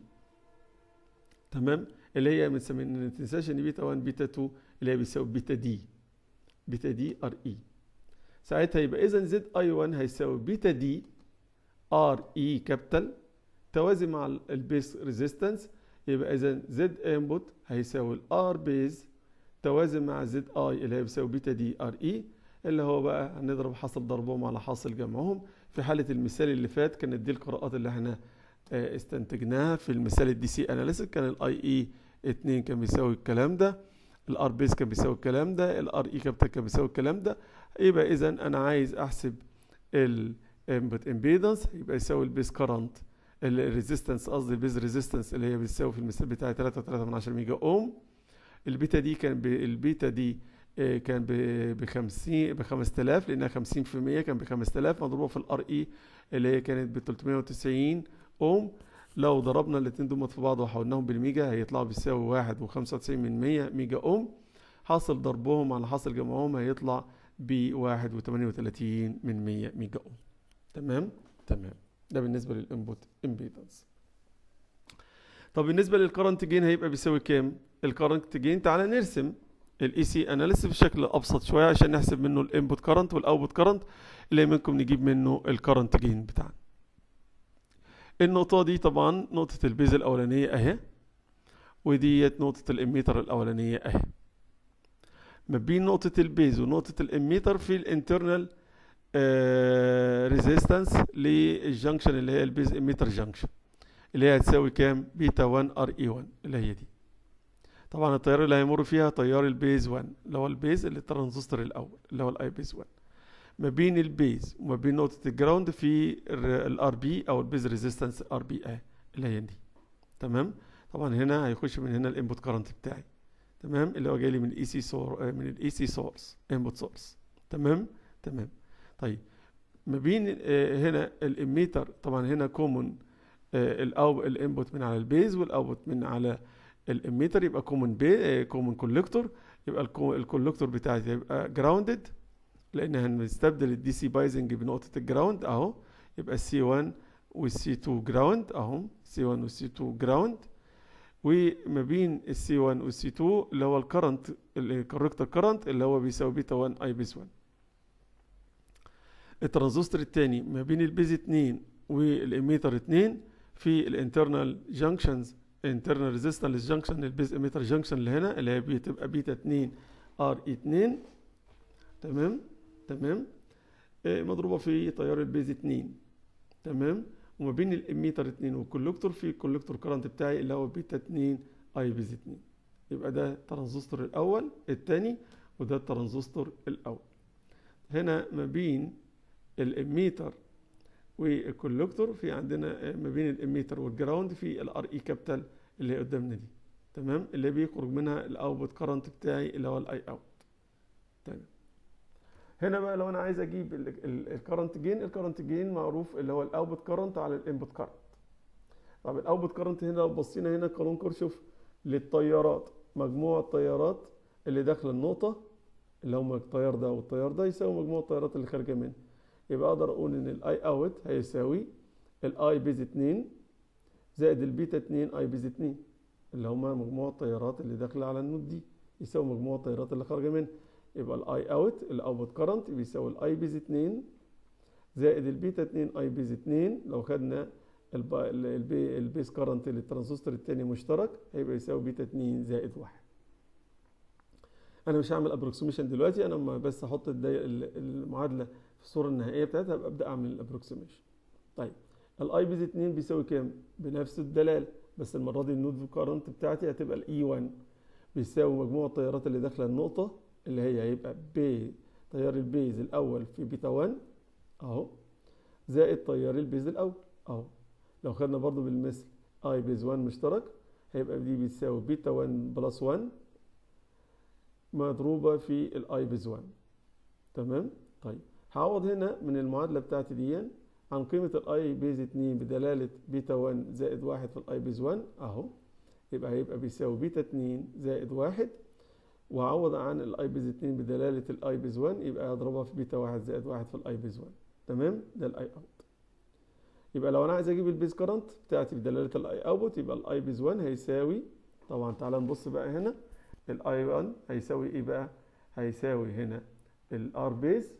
S1: تمام اللي هي بنسميها ما تنساش ان بيتا 1 بيتا 2 اللي هي بيساوي بيتا دي بيتا دي ار اي ساعتها يبقى اذا زد اي 1 هيساوي بيتا دي ار اي كابيتال توازي مع البيس ريزيستنس يبقى اذا زد انبوت هيساوي الار بيز توازي مع زد اي اللي هي بيساوي بيتا دي ار اي اللي هو بقى هنضرب حاصل ضربهم على حاصل جمعهم في حالة المثال اللي فات كانت دي القراءات اللي احنا استنتجناها في المثال الدي سي اناليسيس كان الاي اي 2 كان بيساوي الكلام ده الار بيز كان بيساوي الكلام ده الار اي كابيتال كان بيساوي الكلام ده يبقى اذا انا عايز احسب الانبوت امبيدنس يبقى يساوي البيز كرنت الريزيستنس قصدي البيز ريزيستنس اللي هي بتساوي في المثال بتاعي 3.3 ميجا اوم البيتا دي كان البيتا دي كان ب 50 ب 5000 لانها 50% كان ب 5000 مضروبه في الار اي اللي هي كانت ب 390 اوم لو ضربنا الاثنين دول في بعض وحولناهم بالميجا هيطلعوا بيساوي واحد و95 من 100 ميجا اوم حاصل ضربهم على حاصل جمعهم هيطلع بواحد و38 من 100 ميجا اوم تمام تمام ده بالنسبه للانبوت امبيدنس طب بالنسبه للكرنت جين هيبقى بيساوي كام الكرنت جين تعالى نرسم الاي سي اناليسيس بشكل ابسط شويه عشان نحسب منه الانبوت كرنت والاوتبوت كرنت اللي منكم نجيب منه الكرنت جين بتاعنا النقطة دي طبعا نقطة البيز الأولانية أهي وديت نقطة الاميتر الاولانية اهي ما بين نقطة البيز ونقطة الاميتر في الانترنال ريزيستنس للجنكشن اللي هي البيز اميتر جنكشن اللي هي هتساوي كام بيتا 1 ار اي 1 اللي هي دي طبعا التيار اللي هيمر فيها تيار البيز 1 اللي هو البيز اللي الترانزستور الاول اللي هو الاي بيز 1 ما بين البيز وما بين نقطة الجراوند في الار بي او البيز ريزيستنس ار بي اه اللي هي دي تمام طبعا هنا هيخش من هنا الانبوت كارنت بتاعي تمام اللي هو جاي لي من الاي سي سور من الاي سي سورس انبوت سورس تمام تمام طيب ما بين هنا الاميتر طبعا هنا كومون الاو الانبوت من على البيز والاوتبوت من على الاميتر يبقى كومون بي كومون كولكتور يبقى الكولكتور بتاعي يبقى جراوندد لان هنستبدل الدي سي بايزنج بنقطه الجراوند اهو يبقى السي 1 والسي 2 جراوند اهو سي 1 والسي 2 جراوند وما بين السي 1 والسي 2 اللي هو الكرنت الكوركتور كرنت اللي هو بيساوي بيتا 1 اي بيز 1 الترانزستور الثاني ما بين البيز 2 والاميتر 2 في الانترنال جانكشنز انترنال ريزيستنس جانكشن البيز اميتر جانكشن اللي هنا اللي هي بتبقى بيتا 2 ار اي 2 تمام تمام آه مضروبه في تيار البيز 2 تمام وما بين الاميتر 2 والكولكتور في الكولكتور كرنت بتاعي اللي هو بيتا 2 اي بيز 2 يبقى ده الترانزستور الاول الثاني وده الترانزستور الاول هنا ما بين الاميتر والكولكتور في عندنا ما بين الاميتر والجراوند في الار اي كابيتال اللي قدامنا دي تمام اللي بيخرج منها الاوتبوت كرنت بتاعي اللي هو الاي اوت تمام هنا بقى لو انا عايز اجيب الكرنت جين الكرنت جين معروف اللي هو الاوتبوت كرنت على الانبوت كرنت طب الاوتبوت كرنت هنا لو بصينا هنا قانون كيرشوف للتيارات مجموع التيارات اللي داخله النقطه اللي هم التيار ده والتيار ده يساوي مجموع التيارات اللي خارجه منه يبقى اقدر اقول ان الاي اوت هيساوي الاي بيز 2 زائد البيتا 2 اي بيز 2 اللي هما مجموع التيارات اللي داخله على النود دي يساوي مجموع التيارات اللي خارجه منها يبقى الاي اوت الاوتبوت كرنت بيساوي الاي بيز 2 زائد البيتا 2 اي بيز 2 لو خدنا البيز كرنت للترانزستور الثاني مشترك هيبقى يساوي بيتا 2 زائد 1 انا مش هعمل ابروكسيميشن دلوقتي انا بس احط المعادله في الصوره النهائيه بتاعتها ابدا اعمل الابروكسيميشن طيب الاي بيز 2 بيساوي كام بنفس الدلاله بس المره دي النود كارنت بتاعتي هتبقى الاي 1 بيساوي مجموع التيارات اللي داخله النقطه اللي هي هيبقى ب تيار البيز الاول في بيتا 1 اهو زائد تيار البيز الاول اهو لو خدنا برضو بالمثل اي بيز 1 مشترك هيبقى دي بتساوي بيتا 1 بلس 1 مضروبه في الاي بيز 1 تمام طيب هعوض هنا من المعادله بتاعتي دي عن قيمه الاي بيز 2 بدلاله بيتا 1 زائد 1 في الاي بيز 1 اهو يبقى هيبقى بيساوي بيتا 2 زائد 1 وهعوض عن الاي بيز 2 بدلاله الاي بيز 1 يبقى اضربها في بيتا 1 زائد 1 في الاي بيز 1 تمام ده الاي اوت يبقى لو انا عايز اجيب البيز كرنت بتاعتي بدلاله الاي اوت يبقى الاي بيز 1 هيساوي طبعا تعالى نبص بقى هنا الاي 1 هيساوي ايه بقى هيساوي هنا الار بيز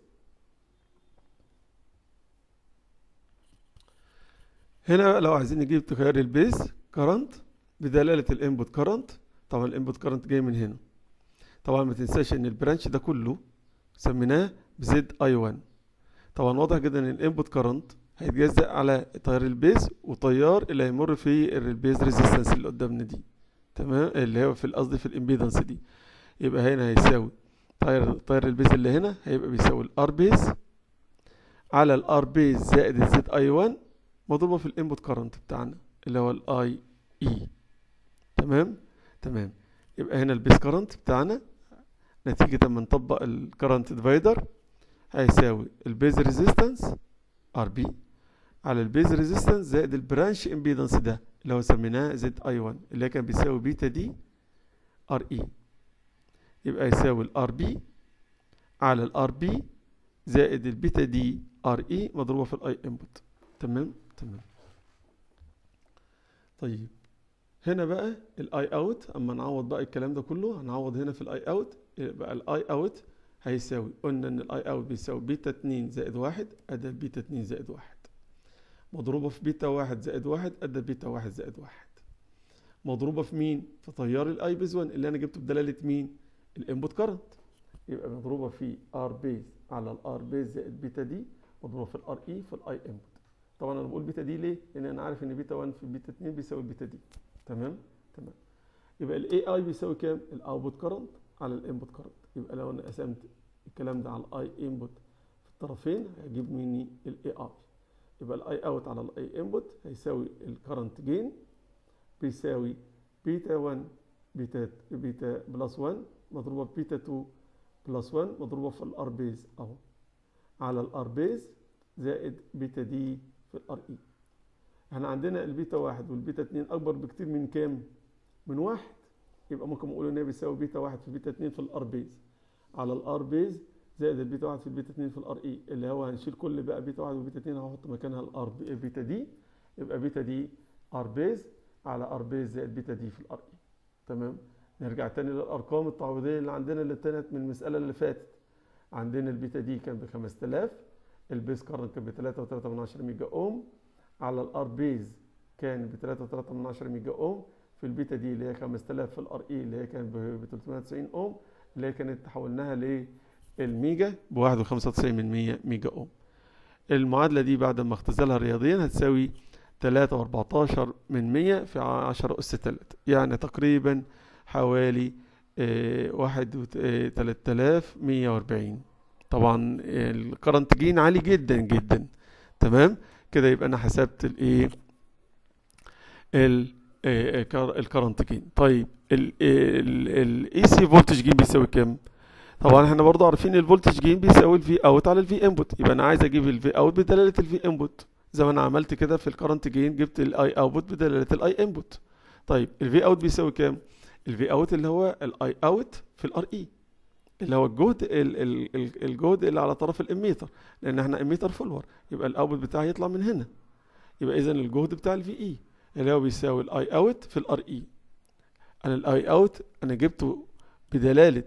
S1: هنا لو عايزين نجيب تيار البيز كرنت بدلاله الانبوت كرنت طبعا الانبوت كرنت جاي من هنا طبعا ما تنساش ان البرانش ده كله سميناه بزد اي 1 طبعا واضح جدا ان الانبوت كرنت هيتجزأ على تيار البيز وتيار اللي هيمر في البيز ريزيستنس اللي قدامنا دي تمام اللي هو في قصدي في الامبيدنس دي يبقى هنا هيساوي تيار تيار البيز اللي هنا هيبقى بيساوي الار بيز على الار بيز زائد الزد اي 1 مضروبه في الانبوت كرنت بتاعنا اللي هو الاي اي تمام تمام يبقى هنا البيز كرنت بتاعنا نتيجة لما نطبق الكرنت ديفايدر هيساوي البيز ريزيستنس ار بي على البيز ريزيستنس زائد البرانش امبيدنس ده اللي هو سميناه زد اي 1 اللي كان بيساوي بيتا دي ار اي يبقى يساوي الار بي على الار بي زائد البيتا دي ار اي مضروبه في الاي انبوت تمام تمام طيب هنا بقى الاي اوت اما نعوض بقى الكلام ده كله هنعوض هنا في الاي اوت يبقى الاي اوت هيساوي قلنا ان الاي اوت بيساوي بيتا 2 زائد 1 ادى بيتا 2 زائد 1 مضروبه في بيتا 1 زائد 1 ادى بيتا 1 زائد 1 مضروبه في مين في تيار الاي بيز 1 اللي انا جبته بدلاله مين الانبوت كارنت يبقى مضروبه في ار بيز على الار بيز زائد بيتا دي مضروبه في الار اي في الاي انبوت طبعا انا بقول بيتا دي ليه لان انا عارف ان بيتا 1 في بيتا 2 بيساوي بيتا دي تمام تمام يبقى الاي اي بيساوي كام الاوتبوت كارنت على الانبوت كارنت يبقى لو انا قسمت الكلام ده على الاي انبوت في الطرفين هيجيب مني الاي اي يبقى الاي اوت على الاي انبوت هيساوي الكرنت جين بيساوي بيتا 1 بيتا بيتا بلس 1 مضروبه ببيتا 2 بلس 1 مضروبه في الار بيز اهو على الار بيز زائد بيتا دي في الار اي احنا عندنا البيتا 1 والبيتا 2 اكبر بكتير من كام من واحد يبقى ممكن نقول ان هي بيساوي بيتا 1 في بيتا 2 في الار بيز على الار بيز زائد البيتا 1 في البيتا 2 في الار اي اللي هو هنشيل كل بقى بيتا 1 وبيتا 2 هحط مكانها الار بيتا دي يبقى بيتا دي ار بيز على ار بيز زائد بيتا دي في الار اي تمام نرجع تاني للارقام التعويضيه اللي عندنا اللي كانت من المساله اللي فاتت عندنا البيتا دي كان ب 5000 البيز كارنت كان ب 3.3 ميجا اوم على الار بيز كان ب 3.3 ميجا اوم في البيتا دي اللي هي 5000 في الار اي اللي هي كانت ب 390 اوم اللي هي كانت حولناها للميجا ب 1.95 من 100 ميجا اوم المعادله دي بعد ما اختزلها رياضيا هتساوي 3.14 من 100 في 10 اس 3 يعني تقريبا حوالي واحد تلات آلاف مية وأربعين طبعا الكرنت جين عالي جدا جدا تمام كده يبقى أنا حسبت الإيه الكرنت جين طيب الاي سي فولتج جين بيساوي كام؟ طبعا احنا برضو عارفين الفولتج جين بيساوي الفي اوت على الفي انبوت يبقى انا عايز اجيب الفي اوت بدلاله الفي انبوت زي ما انا عملت كده في الكرنت جين جبت الاي اوتبوت بدلاله الاي انبوت طيب الفي اوت بيساوي كام؟ الفي اوت اللي هو الاي اوت في الار اي اللي هو الجهد ال ال الجهد اللي على طرف الاميتر لان احنا اميتر فولور يبقى الاوتبوت بتاعي يطلع من هنا يبقى اذا الجهد بتاع الفي اي اللي هو بيساوي الاي اوت في الار اي انا الاي اوت انا جبته بدلاله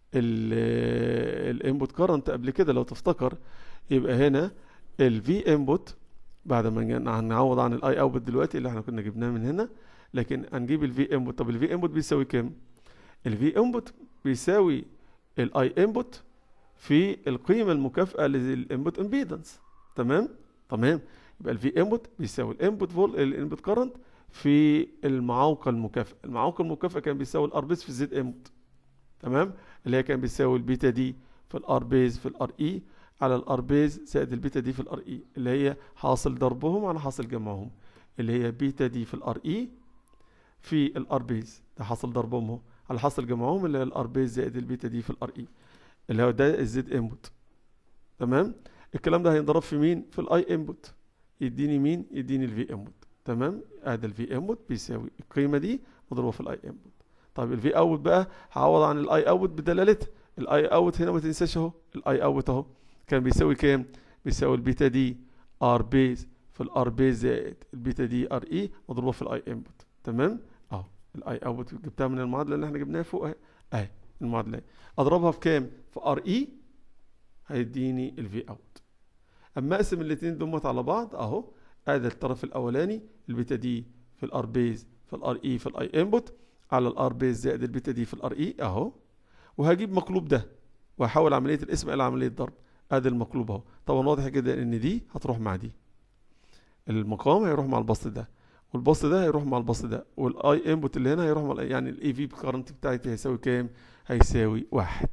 S1: الانبوت كارنت قبل كده لو تفتكر يبقى هنا الفي انبوت بعد ما هنعوض عن الاي اوتبوت دلوقتي اللي احنا كنا جبناه من هنا لكن هنجيب الفي انبوت طب الفي انبوت بيساوي كام الفي انبوت بيساوي الاي انبوت في القيمه المكافئه للانبوت امبيدنس تمام تمام يبقى الفي انبوت بيساوي الانبوت فول الانبوت كارنت في المعوقه المكافئه المعوقه المكافئه كان بيساوي الار بيز في الزد انبوت تمام اللي هي كان بيساوي البيتا دي في الار بيز في الار اي على الار بيز زائد البيتا دي في الار اي اللي هي حاصل ضربهم على حاصل جمعهم اللي هي بيتا دي في الار اي في الار بيز ده حاصل ضربهم اهو على حاصل جمعهم اللي هي الار بيز زائد البيتا دي في الار اي اللي هو ده الزد انبوت تمام الكلام ده هينضرب في مين في الاي انبوت يديني مين يديني الفي انبوت تمام ادي الفي انبوت بيساوي القيمه دي مضروبه في الاي انبوت طيب الفي اوت بقى هعوض عن الاي اوت بدلالتها الاي اوت هنا ما تنساش اهو الاي اوت اهو كان بيساوي كام بيساوي البيتا دي ار بيز في الار بيز زائد البيتا دي ار اي مضروبه في الاي انبوت تمام اهو الاي اوت جبتها من المعادله اللي احنا جبناها فوق اهي اهي المعادله اضربها في كام في ار اي هيديني الفي اوت اما اقسم الاثنين دمت على بعض اهو ادي الطرف الاولاني البيتا دي في الار بيز في الار اي في الاي انبوت على الار بيز زائد البيتا دي في الار اي اهو وهجيب مقلوب ده واحول عمليه القسم الى عمليه ضرب ادي المقلوب اهو طبعا واضح جدا ان دي هتروح مع دي المقام هيروح مع البسط ده والبسط ده هيروح مع البسط ده والاي انبوت اللي هنا هيروح مع يعني الاي في كارنت بتاعتي هيساوي كام هيساوي واحد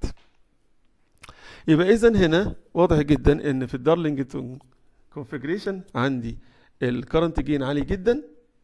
S1: يبقى اذا هنا واضح جدا ان في الدارلينجتون كونفيجريشن عندي الكرنت جين عالي جدا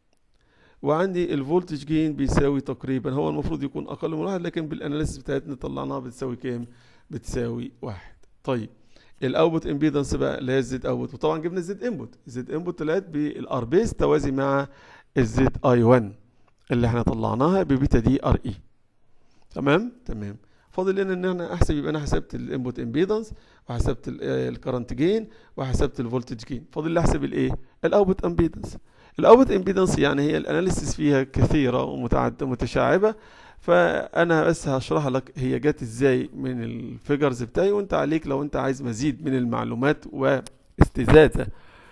S1: وعندي الفولتج جين بيساوي تقريبا هو المفروض يكون اقل من واحد لكن بالاناليسيس بتاعتنا طلعناها بتساوي كام بتساوي واحد طيب الاوتبوت امبيدنس بقى اللي هي الزد اوتبوت وطبعا جبنا الزد انبوت الزد انبوت طلعت بالار بيز توازي مع الزد اي 1 اللي احنا طلعناها ببيتا دي ار اي تمام تمام فاضل لنا ان انا احسب يبقى انا حسبت الانبوت امبيدنس وحسبت الكرنت جين وحسبت الفولتج جين فاضل لي احسب الايه الاوتبوت امبيدنس الاوتبوت امبيدنس يعني هي الاناليسيس فيها كثيره ومتعدده متشعبه فانا بس هشرح لك هي جت ازاي من الفيجرز بتاعي وانت عليك لو انت عايز مزيد من المعلومات واستزاده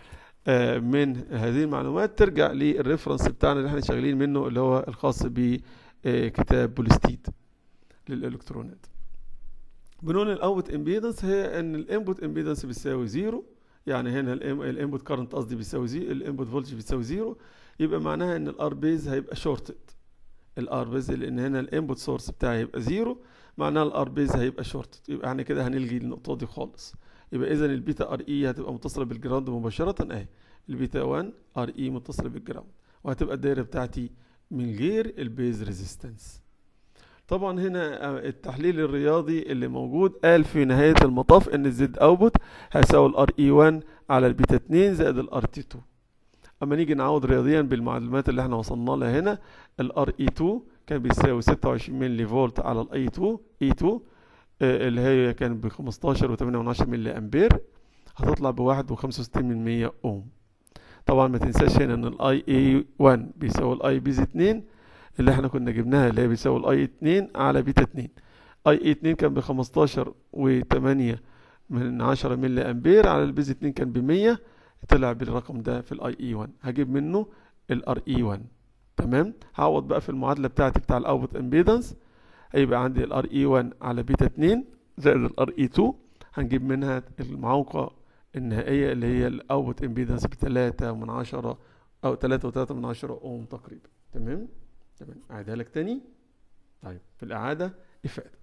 S1: آه، من هذه المعلومات ترجع للريفرنس بتاعنا اللي احنا شغالين منه اللي هو الخاص بكتاب بولستيد للالكترونات بنقول الاوت امبيدنس هي ان الانبوت امبيدنس بيساوي زيرو يعني هنا الانبوت كارنت قصدي بيساوي زيرو الانبوت فولتج بيساوي زيرو يبقى معناها ان الار بيز هيبقى شورتد الار بيز لان هنا الانبوت سورس بتاعي هيبقى زيرو معناها الار بيز هيبقى شورتد يبقى احنا كده هنلغي النقطه دي خالص يبقى اذا البيتا ار اي هتبقى متصله بالجراوند مباشره اهي البيتا 1 ار اي متصله بالجراوند وهتبقى الدايره بتاعتي من غير البيز ريزيستنس طبعا هنا التحليل الرياضي اللي موجود قال في نهاية المطاف ان الزد اوتبوت هيساوي الار اي 1 على البيتا 2 زائد الار تي 2 اما نيجي نعوض رياضيا بالمعلومات اللي احنا وصلنا لها هنا الار اي 2 كان بيساوي 26 ملي فولت على الاي 2 اي 2 اللي هي كان ب 15 و8 ملي امبير هتطلع ب 1.65 من 100 اوم طبعا ما تنساش هنا ان الاي اي 1 بيساوي الاي بيز 2 اللي احنا كنا جبناها اللي هي بيساوي الاي 2 على بيتا 2 اي اي 2 كان ب 15 و8 من 10 ملي امبير على البيز 2 كان ب 100 طلع بالرقم ده في الاي اي 1 هجيب منه الار اي 1 تمام هعوض بقى في المعادله بتاعتي بتاع الاوتبوت امبيدنس هيبقى عندي الار اي 1 على بيتا 2 زائد الار اي 2 هنجيب منها المعوقه النهائيه اللي هي الاوتبوت امبيدنس ب 3 من 10 او 3 و3 من 10 اوم تقريبا تمام تمام اعيدها لك تاني طيب في الاعاده افاده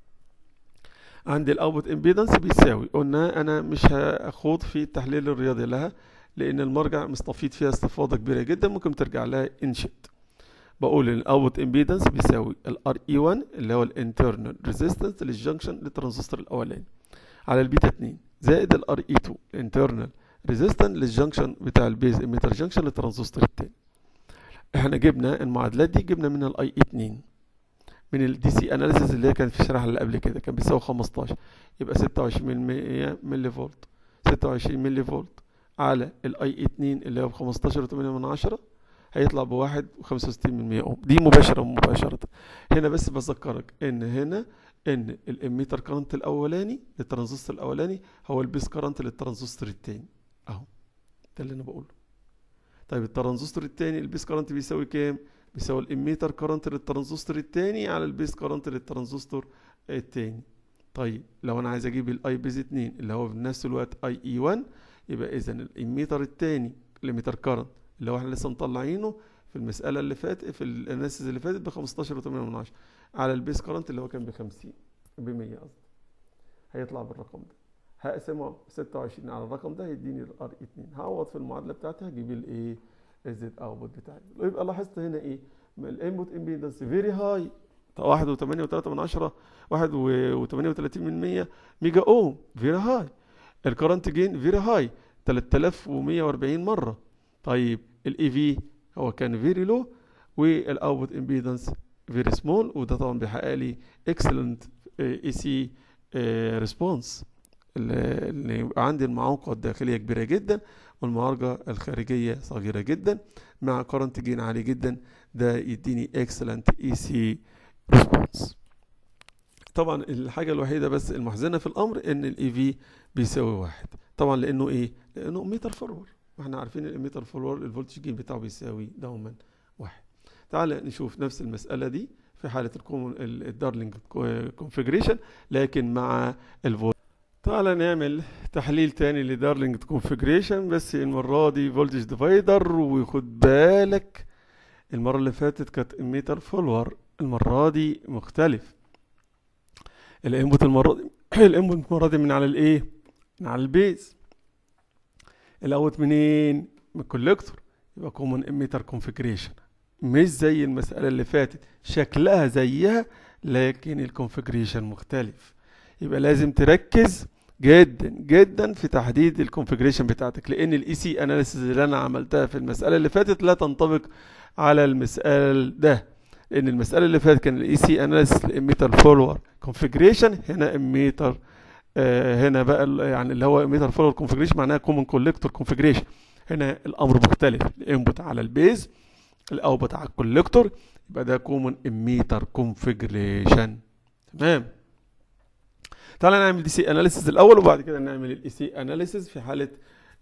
S1: عندي الاوتبوت امبيدنس بيساوي قلنا انا مش هاخوض في التحليل الرياضي لها لان المرجع مستفيد فيها استفاضه كبيره جدا ممكن ترجع لها انشد بقول ان الاوتبوت امبيدنس بيساوي الار اي 1 اللي هو الانترنال ريزيستنس للجنكشن للترانزستور الاولاني على البيتا 2 زائد الار اي 2 انترنال ريزيستنس للجنكشن بتاع البيز اميتر جنكشن للترانزستور الثاني احنا جبنا المعادلات دي جبنا منها الاي اي 2 من الدي سي اناليسيس اللي هي كانت في الشرح اللي قبل كده كان بيساوي 15 يبقى 26 ملي فولت 26 ملي فولت على الاي اي 2 اللي هو ب 15.8 من 10 هيطلع ب 1.65 من 100 اوم دي مباشره مباشره هنا بس بذكرك ان هنا ان الاميتر كرنت الاولاني للترانزستور الاولاني هو البيس كرنت للترانزستور الثاني اهو ده اللي انا بقوله طيب الترانزستور الثاني البيس كرنت بيساوي كام بيساوي الاميتر كرنت للترانزستور الثاني على البيس كرنت للترانزستور الثاني طيب لو انا عايز اجيب الاي بيز 2 اللي هو في نفس الوقت اي اي 1 يبقى اذا الاميتر الثاني الاميتر كرنت اللي هو احنا لسه مطلعينه في المساله اللي فاتت في الاناليسيس اللي فاتت ب 15.8 من 10 على البيس كرنت اللي هو كان ب 50 ب 100 قصدي هيطلع بالرقم ده هقسمه 26 على الرقم ده هيديني الار اي 2 هعوض في المعادله بتاعتي هجيب الايه الزد اوتبوت بتاعي يبقى لاحظت هنا ايه الانبوت امبيدنس فيري هاي 1.8 من 10 1.38 من 100 ميجا اوم فيري هاي الكرنت جين فيري هاي 3140 مره طيب الاي في هو كان فيري لو والاوتبوت امبيدنس فيري سمول وده طبعا بيحقق لي اكسلنت اي سي ريسبونس اللي يبقى عندي المعوقة الداخلية كبيرة جدا والمعالجة الخارجية صغيرة جدا مع كرنت جين عالي جدا ده يديني اكسلنت اي سي ريسبونس طبعا الحاجة الوحيدة بس المحزنة في الأمر إن الإي في بيساوي واحد طبعا لأنه إيه؟ لأنه ميتر فورور واحنا عارفين الإميتر فورور الفولتج جين بتاعه بيساوي دوما واحد تعال نشوف نفس المسألة دي في حالة الكومون الدارلينج كونفيجريشن لكن مع الفولت تعال نعمل تحليل تاني لدارلينج كونفيجريشن بس المرة دي فولتج ديفايدر وخد بالك المرة اللي فاتت كانت اميتر فولور المرة دي مختلف الانبوت المرة دي الانبوت المرة دي من على الايه؟ من على البيز الاوت منين؟ من الكوليكتور يبقى كومون اميتر كونفيجريشن مش زي المسألة اللي فاتت شكلها زيها لكن الكونفيجريشن مختلف يبقى لازم تركز جدا جدا في تحديد الكونفيجريشن بتاعتك لان الاي سي اناليسيس اللي انا عملتها في المسألة اللي فاتت لا تنطبق على المسألة ده لان المسألة اللي فاتت كان الاي سي اناليسيس الاميتر فولور كونفيجريشن هنا اميتر آه هنا بقى يعني اللي هو اميتر فولور كونفيجريشن معناها كومن كوليكتور كونفيجريشن هنا الامر مختلف الانبوت على البيز الاوتبوت على الكوليكتور يبقى ده كومن اميتر كونفيجريشن تمام تعالى نعمل دي سي اناليسيس الاول وبعد كده نعمل الاي سي اناليسيس في حاله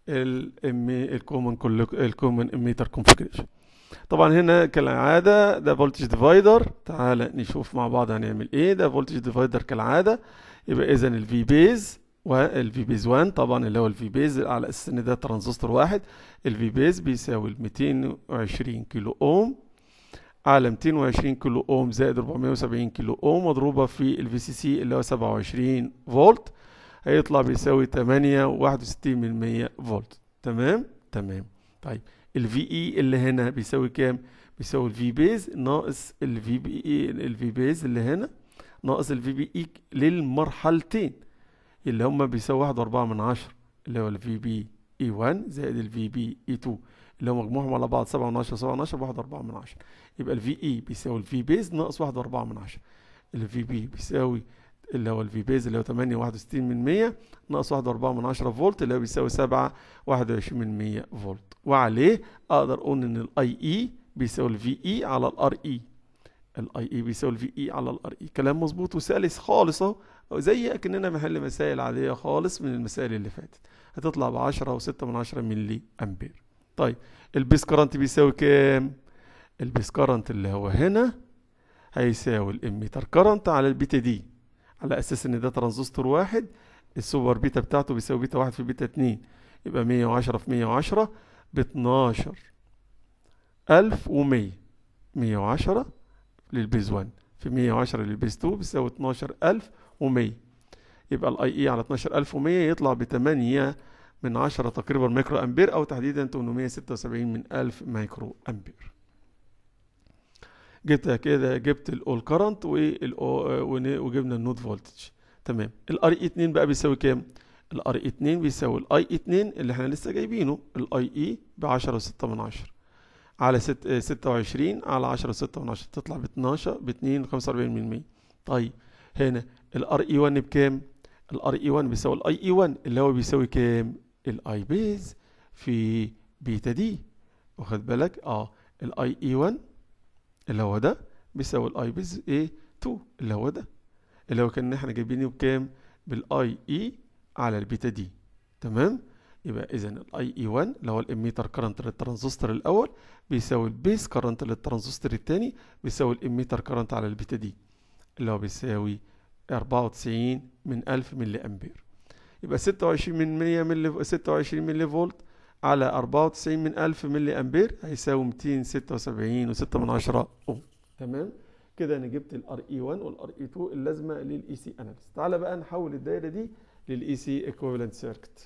S1: الكومن الكومن اميتر كونفيجريشن طبعا هنا كالعادة ده فولتج ديفايدر تعال نشوف مع بعض هنعمل ايه ده فولتج ديفايدر كالعادة يبقى اذا الفي بيز والفي بيز 1 طبعا اللي هو الفي بيز على اساس ان ده ترانزستور واحد الفي بيز بيساوي 220 كيلو اوم على 220 كيلو اوم زائد 470 كيلو اوم مضروبة في الفي سي سي اللي هو 27 فولت هيطلع بيساوي 8 و61 من 100 فولت تمام تمام طيب الفي اي اللي هنا بيساوي كام بيساوي الفي بيز ناقص الفي بي اي الفي بيز اللي هنا ناقص الفي بي اي للمرحلتين اللي هما بيساوي واحد واربعة من عشرة اللي هو الفي بي اي 1 زائد الفي بي اي 2 اللي هو مجموعهم على بعض سبعة من عشرة سبعة من عشرة بواحد واربعة من عشرة يبقى الفي اي بيساوي الفي بيز ناقص واحد واربعة من عشرة الفي بي بيساوي اللي هو الفي بيز اللي هو 8 61 من 100 ناقص 1.4 من 10 فولت اللي هو بيساوي 7 21 من 100 فولت وعليه اقدر اقول ان الاي اي بيساوي الفي اي على الار اي الاي اي بيساوي الفي اي على الار اي كلام مظبوط وسلس خالص اهو زي اكننا بنحل مسائل عاديه خالص من المسائل اللي فاتت هتطلع ب 10 و6 من 10 ملي امبير طيب البيس كرنت بيساوي كام البيس كرنت اللي هو هنا هيساوي الاميتر كرنت على البيتا دي على اساس ان ده ترانزستور واحد السوبر بيتا بتاعته بيساوي بيتا واحد في بيتا اتنين يبقى مية وعشرة في مية وعشرة باتناشر ألف ومية مية وعشرة للبيز وان في مية وعشرة للبيز تو بيساوي اتناشر ألف ومية يبقى الاي اي على اتناشر ألف ومية يطلع بتمانية من عشرة تقريبا مايكرو أمبير أو تحديدا تمنمية ستة وسبعين من ألف مايكرو أمبير جبتها كده جبت الاول كرنت وجبنا النود فولتج تمام الار اي 2 بقى بيساوي كام الار اي 2 بيساوي الاي اي 2 اللي احنا لسه جايبينه الاي اي ب 10 و6 من 10 على 26 على 10 و6 من 10 تطلع ب 12 ب 2 45 من 100 طيب هنا الار اي 1 بكام الار اي 1 بيساوي الاي اي 1 اللي هو بيساوي كام الاي بيز في بيتا دي واخد بالك اه الاي اي 1 اللي هو ده بيساوي الاي بيز ايه 2 اللي هو ده اللي هو كان احنا جايبينه بكام بالاي اي على البيتا دي تمام يبقى اذا الاي اي 1 اللي هو الاميتر كرنت للترانزستور الاول بيساوي البيس كرنت للترانزستور الثاني بيساوي الاميتر كرنت على البيتا دي اللي هو بيساوي 94 من 1000 ملي امبير يبقى 26 من 100 ملي 26 ملي فولت على 94 من 1000 ملي امبير هيساوي 276 و6 من 10 اوم تمام كده انا جبت الار اي 1 والار اي 2 اللازمه للاي سي اناليسيس تعالى بقى نحول الدايره دي للاي سي ايكويفالنت سيركت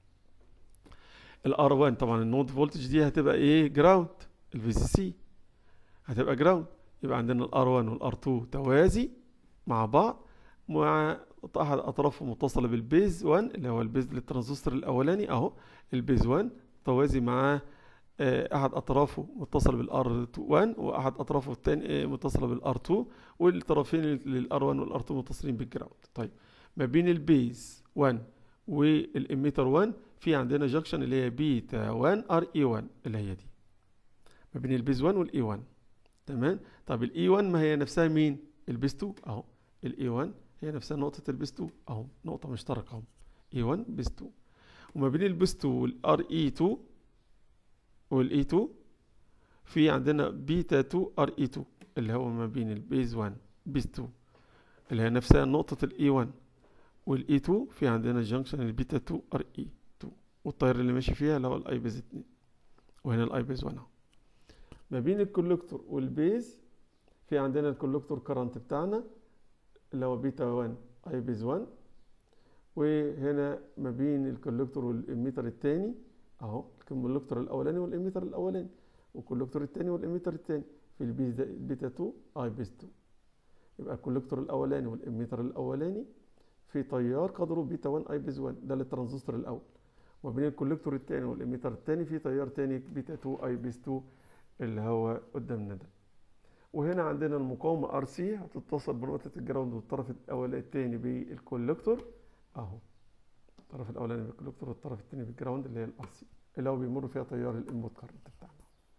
S1: الار 1 طبعا النود فولتج دي هتبقى ايه جراوند الفي سي سي هتبقى جراوند يبقى عندنا الار 1 والار 2 توازي مع بعض مع احد اطرافهم متصله بالبيز 1 اللي هو البيز للترانزستور الاولاني اهو البيز 1 توازي مع احد اطرافه متصل بالار 1 واحد اطرافه الثاني متصله بالار 2 والطرفين للار 1 والار 2 متصلين بالجراوند طيب ما بين البيز 1 والاميتر 1 في عندنا جنكشن اللي هي بيتا 1 ار اي 1 اللي هي دي ما بين البيز 1 والاي 1 تمام طب الاي 1 ما هي نفسها مين البيز 2 اهو الاي 1 هي نفسها نقطه البيز 2 اهو نقطه مشتركه اهو اي 1 بيز 2 وما بين البيز 2 والار اي 2 والاي 2 في عندنا بيتا 2 ار اي 2 اللي هو ما بين البيز 1 بيز 2 اللي هي نفسها نقطة الاي 1 والاي 2 في عندنا جنكشن البيتا 2 ار اي 2 والتيار اللي ماشي فيها اللي هو الاي بيز 2 وهنا الاي بيز 1 اهو ما بين الكولكتور والبيز في عندنا الكولكتور كرنت بتاعنا اللي هو بيتا 1 اي بيز 1 وهنا ما بين الكولكتور والاميتر الثاني اهو الكولكتور الاولاني والاميتر الاولاني والكولكتور الثاني والاميتر الثاني في البيز بيتا 2 اي بيز 2 يبقى الكولكتور الاولاني والاميتر الاولاني في تيار قدره بيتا 1 اي بيز 1 ده للترانزستور الاول وبين الكولكتور الثاني والاميتر الثاني في تيار ثاني بيتا 2 اي بيز 2 اللي هو قدامنا ده وهنا عندنا المقاومة ار سي هتتصل بنقطة الجراوند والطرف الاولاني الثاني بالكولكتور اهو الطرف الاولاني بالكولكتور والطرف الثاني بالجراوند اللي هي الار سي اللي هو بيمر فيها تيار الانبوت كارنت بتاعنا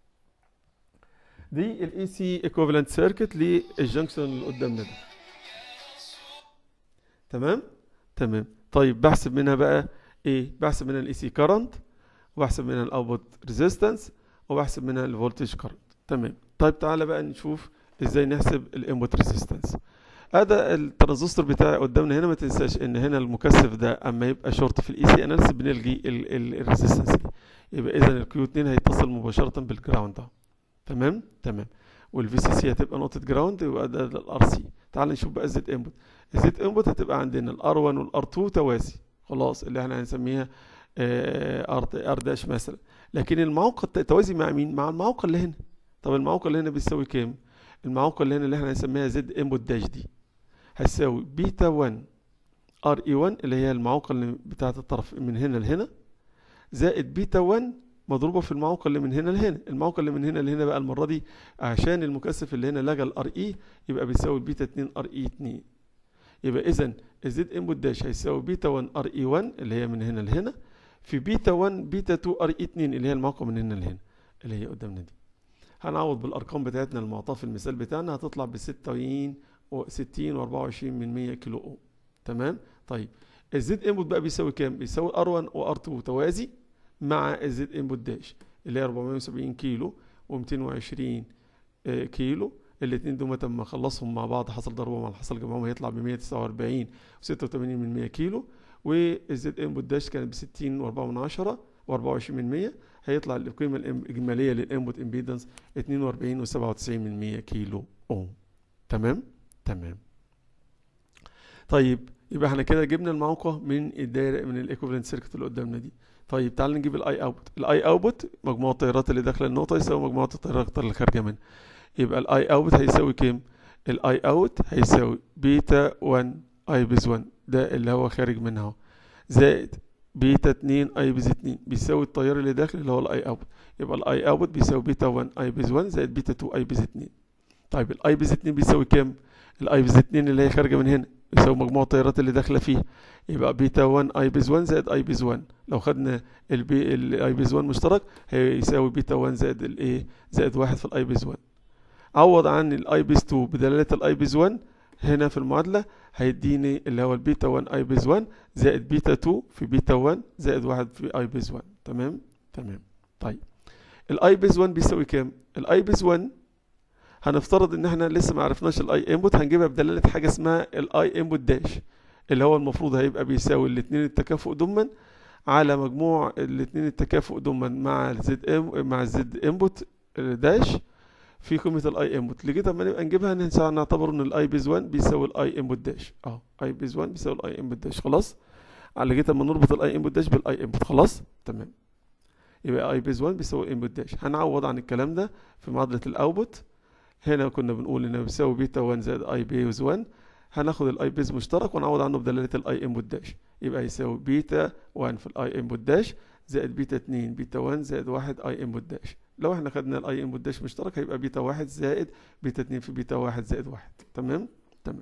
S1: دي الاي سي ايكوفالنت سيركت للجنكشن اللي قدامنا ده تمام تمام طيب بحسب منها بقى ايه بحسب منها الاي سي كارنت وبحسب منها الاوتبوت ريزيستنس وبحسب منها الفولتج كارنت تمام طيب تعالى بقى نشوف ازاي نحسب الانبوت ريزيستنس هذا الترانزستور بتاعي قدامنا هنا ما تنساش ان هنا المكثف ده اما يبقى شورت في الاي سي اناليسيس بنلغي الريزيستنس دي يبقى اذا الكيو 2 هيتصل مباشره بالجراوند ده تمام تمام والفي سي سي هتبقى نقطه جراوند يبقى ده الار سي تعال نشوف بقى الزد انبوت الزد انبوت هتبقى عندنا الار 1 والار 2 توازي خلاص اللي احنا هنسميها ار ار داش مثلا لكن المعوقة توازي مع مين مع المعوقة اللي هنا طب المعوقة اللي هنا بتساوي كام المعوقة اللي هنا اللي احنا هنسميها زد انبوت داش دي هتساوي بيتا 1 ار اي 1 اللي هي المعوقة اللي بتاعة الطرف من هنا لهنا زائد بيتا 1 مضروبة في المعوقة اللي من هنا لهنا المعوقة اللي من هنا لهنا بقى المرة دي عشان المكثف اللي هنا لغى الار اي يبقى بيساوي بيتا 2 ار اي 2 يبقى اذا الزد انبوت داش هيساوي بيتا 1 ار اي 1 اللي هي من هنا لهنا في بيتا 1 بيتا 2 ار اي 2 اللي هي المعوقة من هنا لهنا اللي هي قدامنا دي هنعوض بالارقام بتاعتنا المعطاه في المثال بتاعنا هتطلع ب 60 و60 و24 من 100 كيلو اوم تمام طيب الزد انبوت بقى بيساوي كام بيساوي ار1 وار2 توازي مع الزد انبوت داش اللي هي 470 كيلو و220 كيلو الاثنين دول لما اخلصهم مع بعض حصل ضربهم على حصل جمعهم هيطلع ب 149 و86 من 100 كيلو والزد انبوت داش كانت ب 60 و4 من 10 و24 من 100 هيطلع القيمة الإجمالية للإنبوت إمبيدنس 42 و97 من 100 كيلو أوم تمام؟ تمام طيب يبقى احنا كده جبنا الموقع من الدايرة من الإيكوفالنت سيركت اللي قدامنا دي طيب تعال نجيب الاي اوتبوت الاي اوتبوت مجموع التيارات اللي داخله النقطة يساوي مجموعة التيارات اللي خارجة منها يبقى الاي اوت هيساوي كام؟ الاي اوت هيساوي بيتا 1 اي بيز 1 ده اللي هو خارج منها اهو زائد بيتا 2 اي بيز 2 بيساوي التيار اللي داخل اللي هو الاي اوت يبقى الاي اوت بيساوي بيتا 1 اي بيز 1 زائد بيتا 2 اي بيز 2 طيب الاي بيز 2 بيساوي كام الاي بيز 2 اللي هي خارجه من هنا بيساوي مجموع التيارات اللي داخله فيها يبقى بيتا 1 اي بيز 1 زائد اي بيز 1 لو خدنا البي الاي بيز 1 مشترك هيساوي بيتا 1 زائد الايه زائد 1 في الاي بيز 1 عوض عن الاي بيز 2 بدلاله الاي بيز 1 هنا في المعادله هيديني اللي هو البيتا 1 اي بيز 1 زائد بيتا 2 في بيتا 1 زائد 1 في اي بيز 1 تمام تمام طيب الاي بيز 1 بيساوي كام الاي بيز 1 هنفترض ان احنا لسه ما عرفناش الاي انبوت هنجيبها بدلاله حاجه اسمها الاي انبوت داش اللي هو المفروض هيبقى بيساوي الاثنين التكافؤ ضمن على مجموع الاثنين التكافؤ ضمن مع الزد ام مع الزد انبوت داش في قيمه الاي انبوت لغايه اما نبقى نجيبها نعتبر ان الاي بيز 1 بيساوي الاي انبوت داش اهو اي بيز 1 بيساوي الاي انبوت داش خلاص على لغايه اما نربط الاي انبوت داش بالاي انبوت خلاص تمام يبقى اي بيز 1 بيساوي انبوت داش هنعوض عن الكلام ده في معادله الاوتبوت هنا كنا بنقول انه بيساوي بيتا 1 زائد اي بيز 1 هناخد الاي بيز مشترك ونعوض عنه بدلاله الاي انبوت داش يبقى يساوي بيتا 1 في الاي انبوت داش زائد بيتا 2 بيتا 1 زائد 1 اي انبوت داش لو احنا خدنا الاي انبوت داش مشترك هيبقى بيتا 1 زائد بيتا 2 في بيتا 1 زائد 1 تمام تمام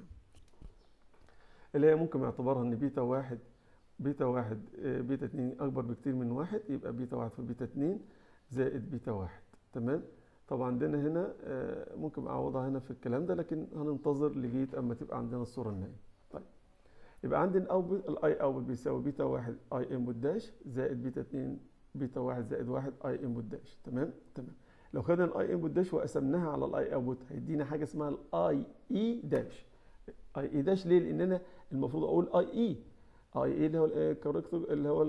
S1: اللي هي ممكن نعتبرها ان بيتا 1 بيتا 1 بيتا 2 اكبر بكتير من 1 يبقى بيتا 1 في بيتا 2 زائد بيتا 1 تمام طب عندنا هنا ممكن اعوضها هنا في الكلام ده لكن هننتظر لغايه اما تبقى عندنا الصوره النهائيه طيب يبقى عندي الاوتبوت الاي اوتبوت بيساوي بيتا 1 اي انبوت داش زائد بيتا 2 بيتا 1 زائد 1 اي انبوت داش تمام تمام لو خدنا الاي انبوت داش وقسمناها على الاي اوتبوت هيدينا حاجه اسمها الاي اي داش اي اي داش ليه لان انا المفروض اقول اي اي اي اي اللي هو الكاركتر اللي هو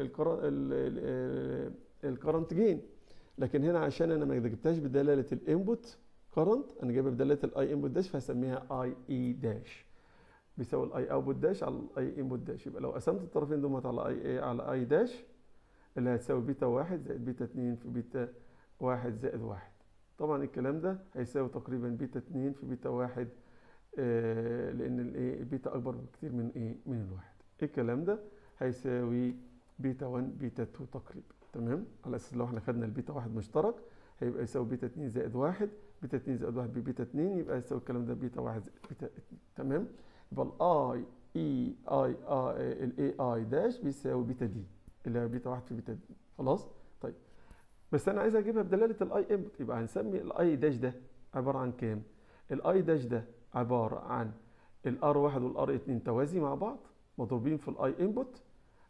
S1: الكرنت جين لكن هنا عشان انا ما جبتهاش بدلاله الانبوت كرنت انا جايبها بدلاله الاي انبوت داش فهسميها اي اي داش بيساوي الاي اوتبوت داش على الاي انبوت داش يبقى لو قسمت الطرفين دول على اي اي على اي داش اللي هتساوي بيتا واحد زائد بيتا اتنين في بيتا واحد زائد واحد طبعا الكلام ده هيساوي تقريبا بيتا اتنين في بيتا واحد آه لان الايه البيتا اكبر بكتير من ايه من الواحد الكلام ده هيساوي بيتا 1 بيتا 2 تقريبا تمام على اساس لو احنا خدنا البيتا واحد مشترك هيبقى يساوي بيتا 2 زائد واحد بيتا 2 زائد واحد ببيتا 2 يبقى يساوي الكلام ده بيتا واحد زائد بيتا 2 تمام يبقى الاي اي اي الاي اي داش بيساوي بيتا دي اللي هي بيتا واحد في بيتا دي خلاص طيب بس انا عايز اجيبها بدلاله الاي انبوت يبقى هنسمي الاي داش ده عباره عن كام الاي داش ده عباره عن الار واحد والار اتنين توازي مع بعض مضروبين في الاي انبوت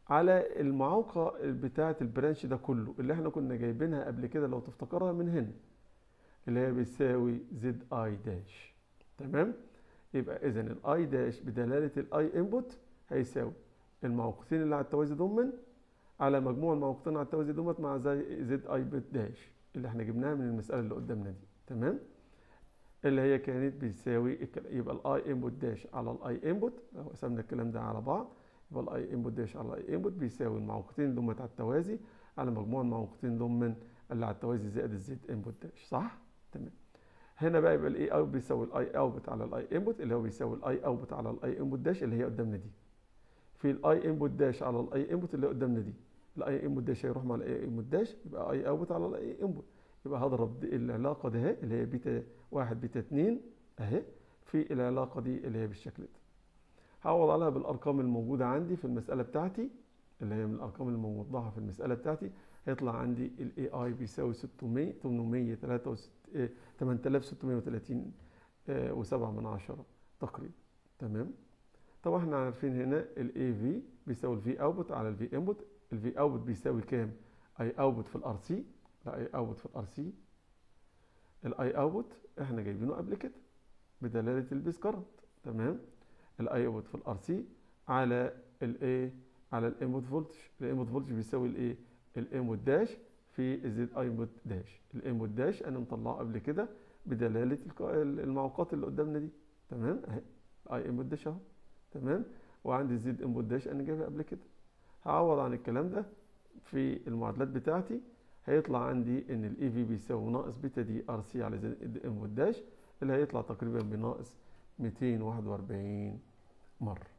S1: على المعوقة بتاعة البرانش ده كله اللي احنا كنا جايبينها قبل كده لو تفتكرها من هنا اللي هي بيساوي زد اي داش تمام يبقى اذا الاي داش بدلالة الاي انبوت هيساوي المعوقتين اللي على التوازي ضمن على مجموع المعوقتين على التوازي دومت مع زي زد اي بت داش اللي احنا جبناها من المسألة اللي قدامنا دي تمام اللي هي كانت بيساوي يبقى الاي انبوت داش على الاي انبوت لو قسمنا الكلام ده على بعض يبقى الاي انبوت داش على الاي انبوت بيساوي المعوقتين اللي على التوازي على مجموع المعوقتين ضمن اللي على التوازي زائد الزد انبوت داش صح تمام هنا بقى يبقى الاي اوت بيساوي الاي اوت على الاي انبوت اللي هو بيساوي الاي اوت على الاي انبوت داش اللي هي قدامنا دي في الاي انبوت داش على الاي انبوت اللي قدامنا دي الاي انبوت داش هيروح مع الاي انبوت داش يبقى اي اوت على الاي انبوت يبقى هضرب العلاقه دي اهي اللي هي بيتا واحد بيتا اتنين اهي في العلاقه دي اللي هي بالشكل ده هعوض عليها بالارقام الموجوده عندي في المساله بتاعتي اللي هي من الارقام اللي موضحه في المساله بتاعتي هيطلع عندي الاي اي بيساوي 600 863 8630 و7 من عشرة تقريبا تمام طبعا احنا عارفين هنا الاي في بيساوي الفي اوتبوت على الفي انبوت الفي اوتبوت بيساوي كام اي اوتبوت في الار سي لا اي اوتبوت في الار سي الاي اوتبوت احنا جايبينه قبل كده بدلاله البيس كارنت تمام الاي اوتبوت في الار سي على الايه على الانبوت فولتج الانبوت فولتج بيساوي الايه الانبوت داش في الزد اي انبوت داش الانبوت داش انا مطلعه قبل كده بدلاله المعوقات اللي قدامنا دي تمام اهي اي انبوت داش اهو تمام وعندي الزد انبوت داش انا جايبها قبل كده هعوض عن الكلام ده في المعادلات بتاعتي هيطلع عندي ان الاي في بيساوي ناقص بيتا دي ار سي على زد انبوت داش اللي هيطلع تقريبا بناقص 241 مره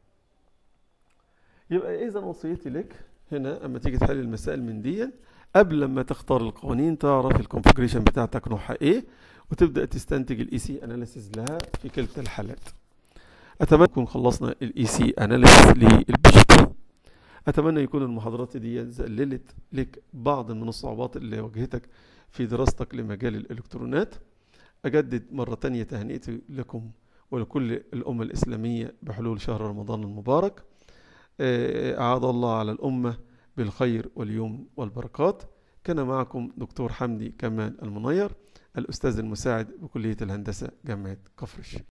S1: يبقى اذا وصيتي لك هنا اما تيجي تحل المسائل من دي قبل ما تختار القوانين تعرف الكونفجريشن بتاعتك نوعها ايه وتبدا تستنتج الاي سي اناليسيز لها في كلتا الحالات اتمنى نكون خلصنا الاي سي اناليسيس للبي جي بي اتمنى يكون المحاضرات دي ذللت لك بعض من الصعوبات اللي واجهتك في دراستك لمجال الالكترونات اجدد مره تانية تهنئتي لكم ولكل الامه الاسلاميه بحلول شهر رمضان المبارك اعاد الله على الامه بالخير واليوم والبركات كان معكم دكتور حمدي كمال المنير الأستاذ المساعد بكلية الهندسة جامعة كفر الشيخ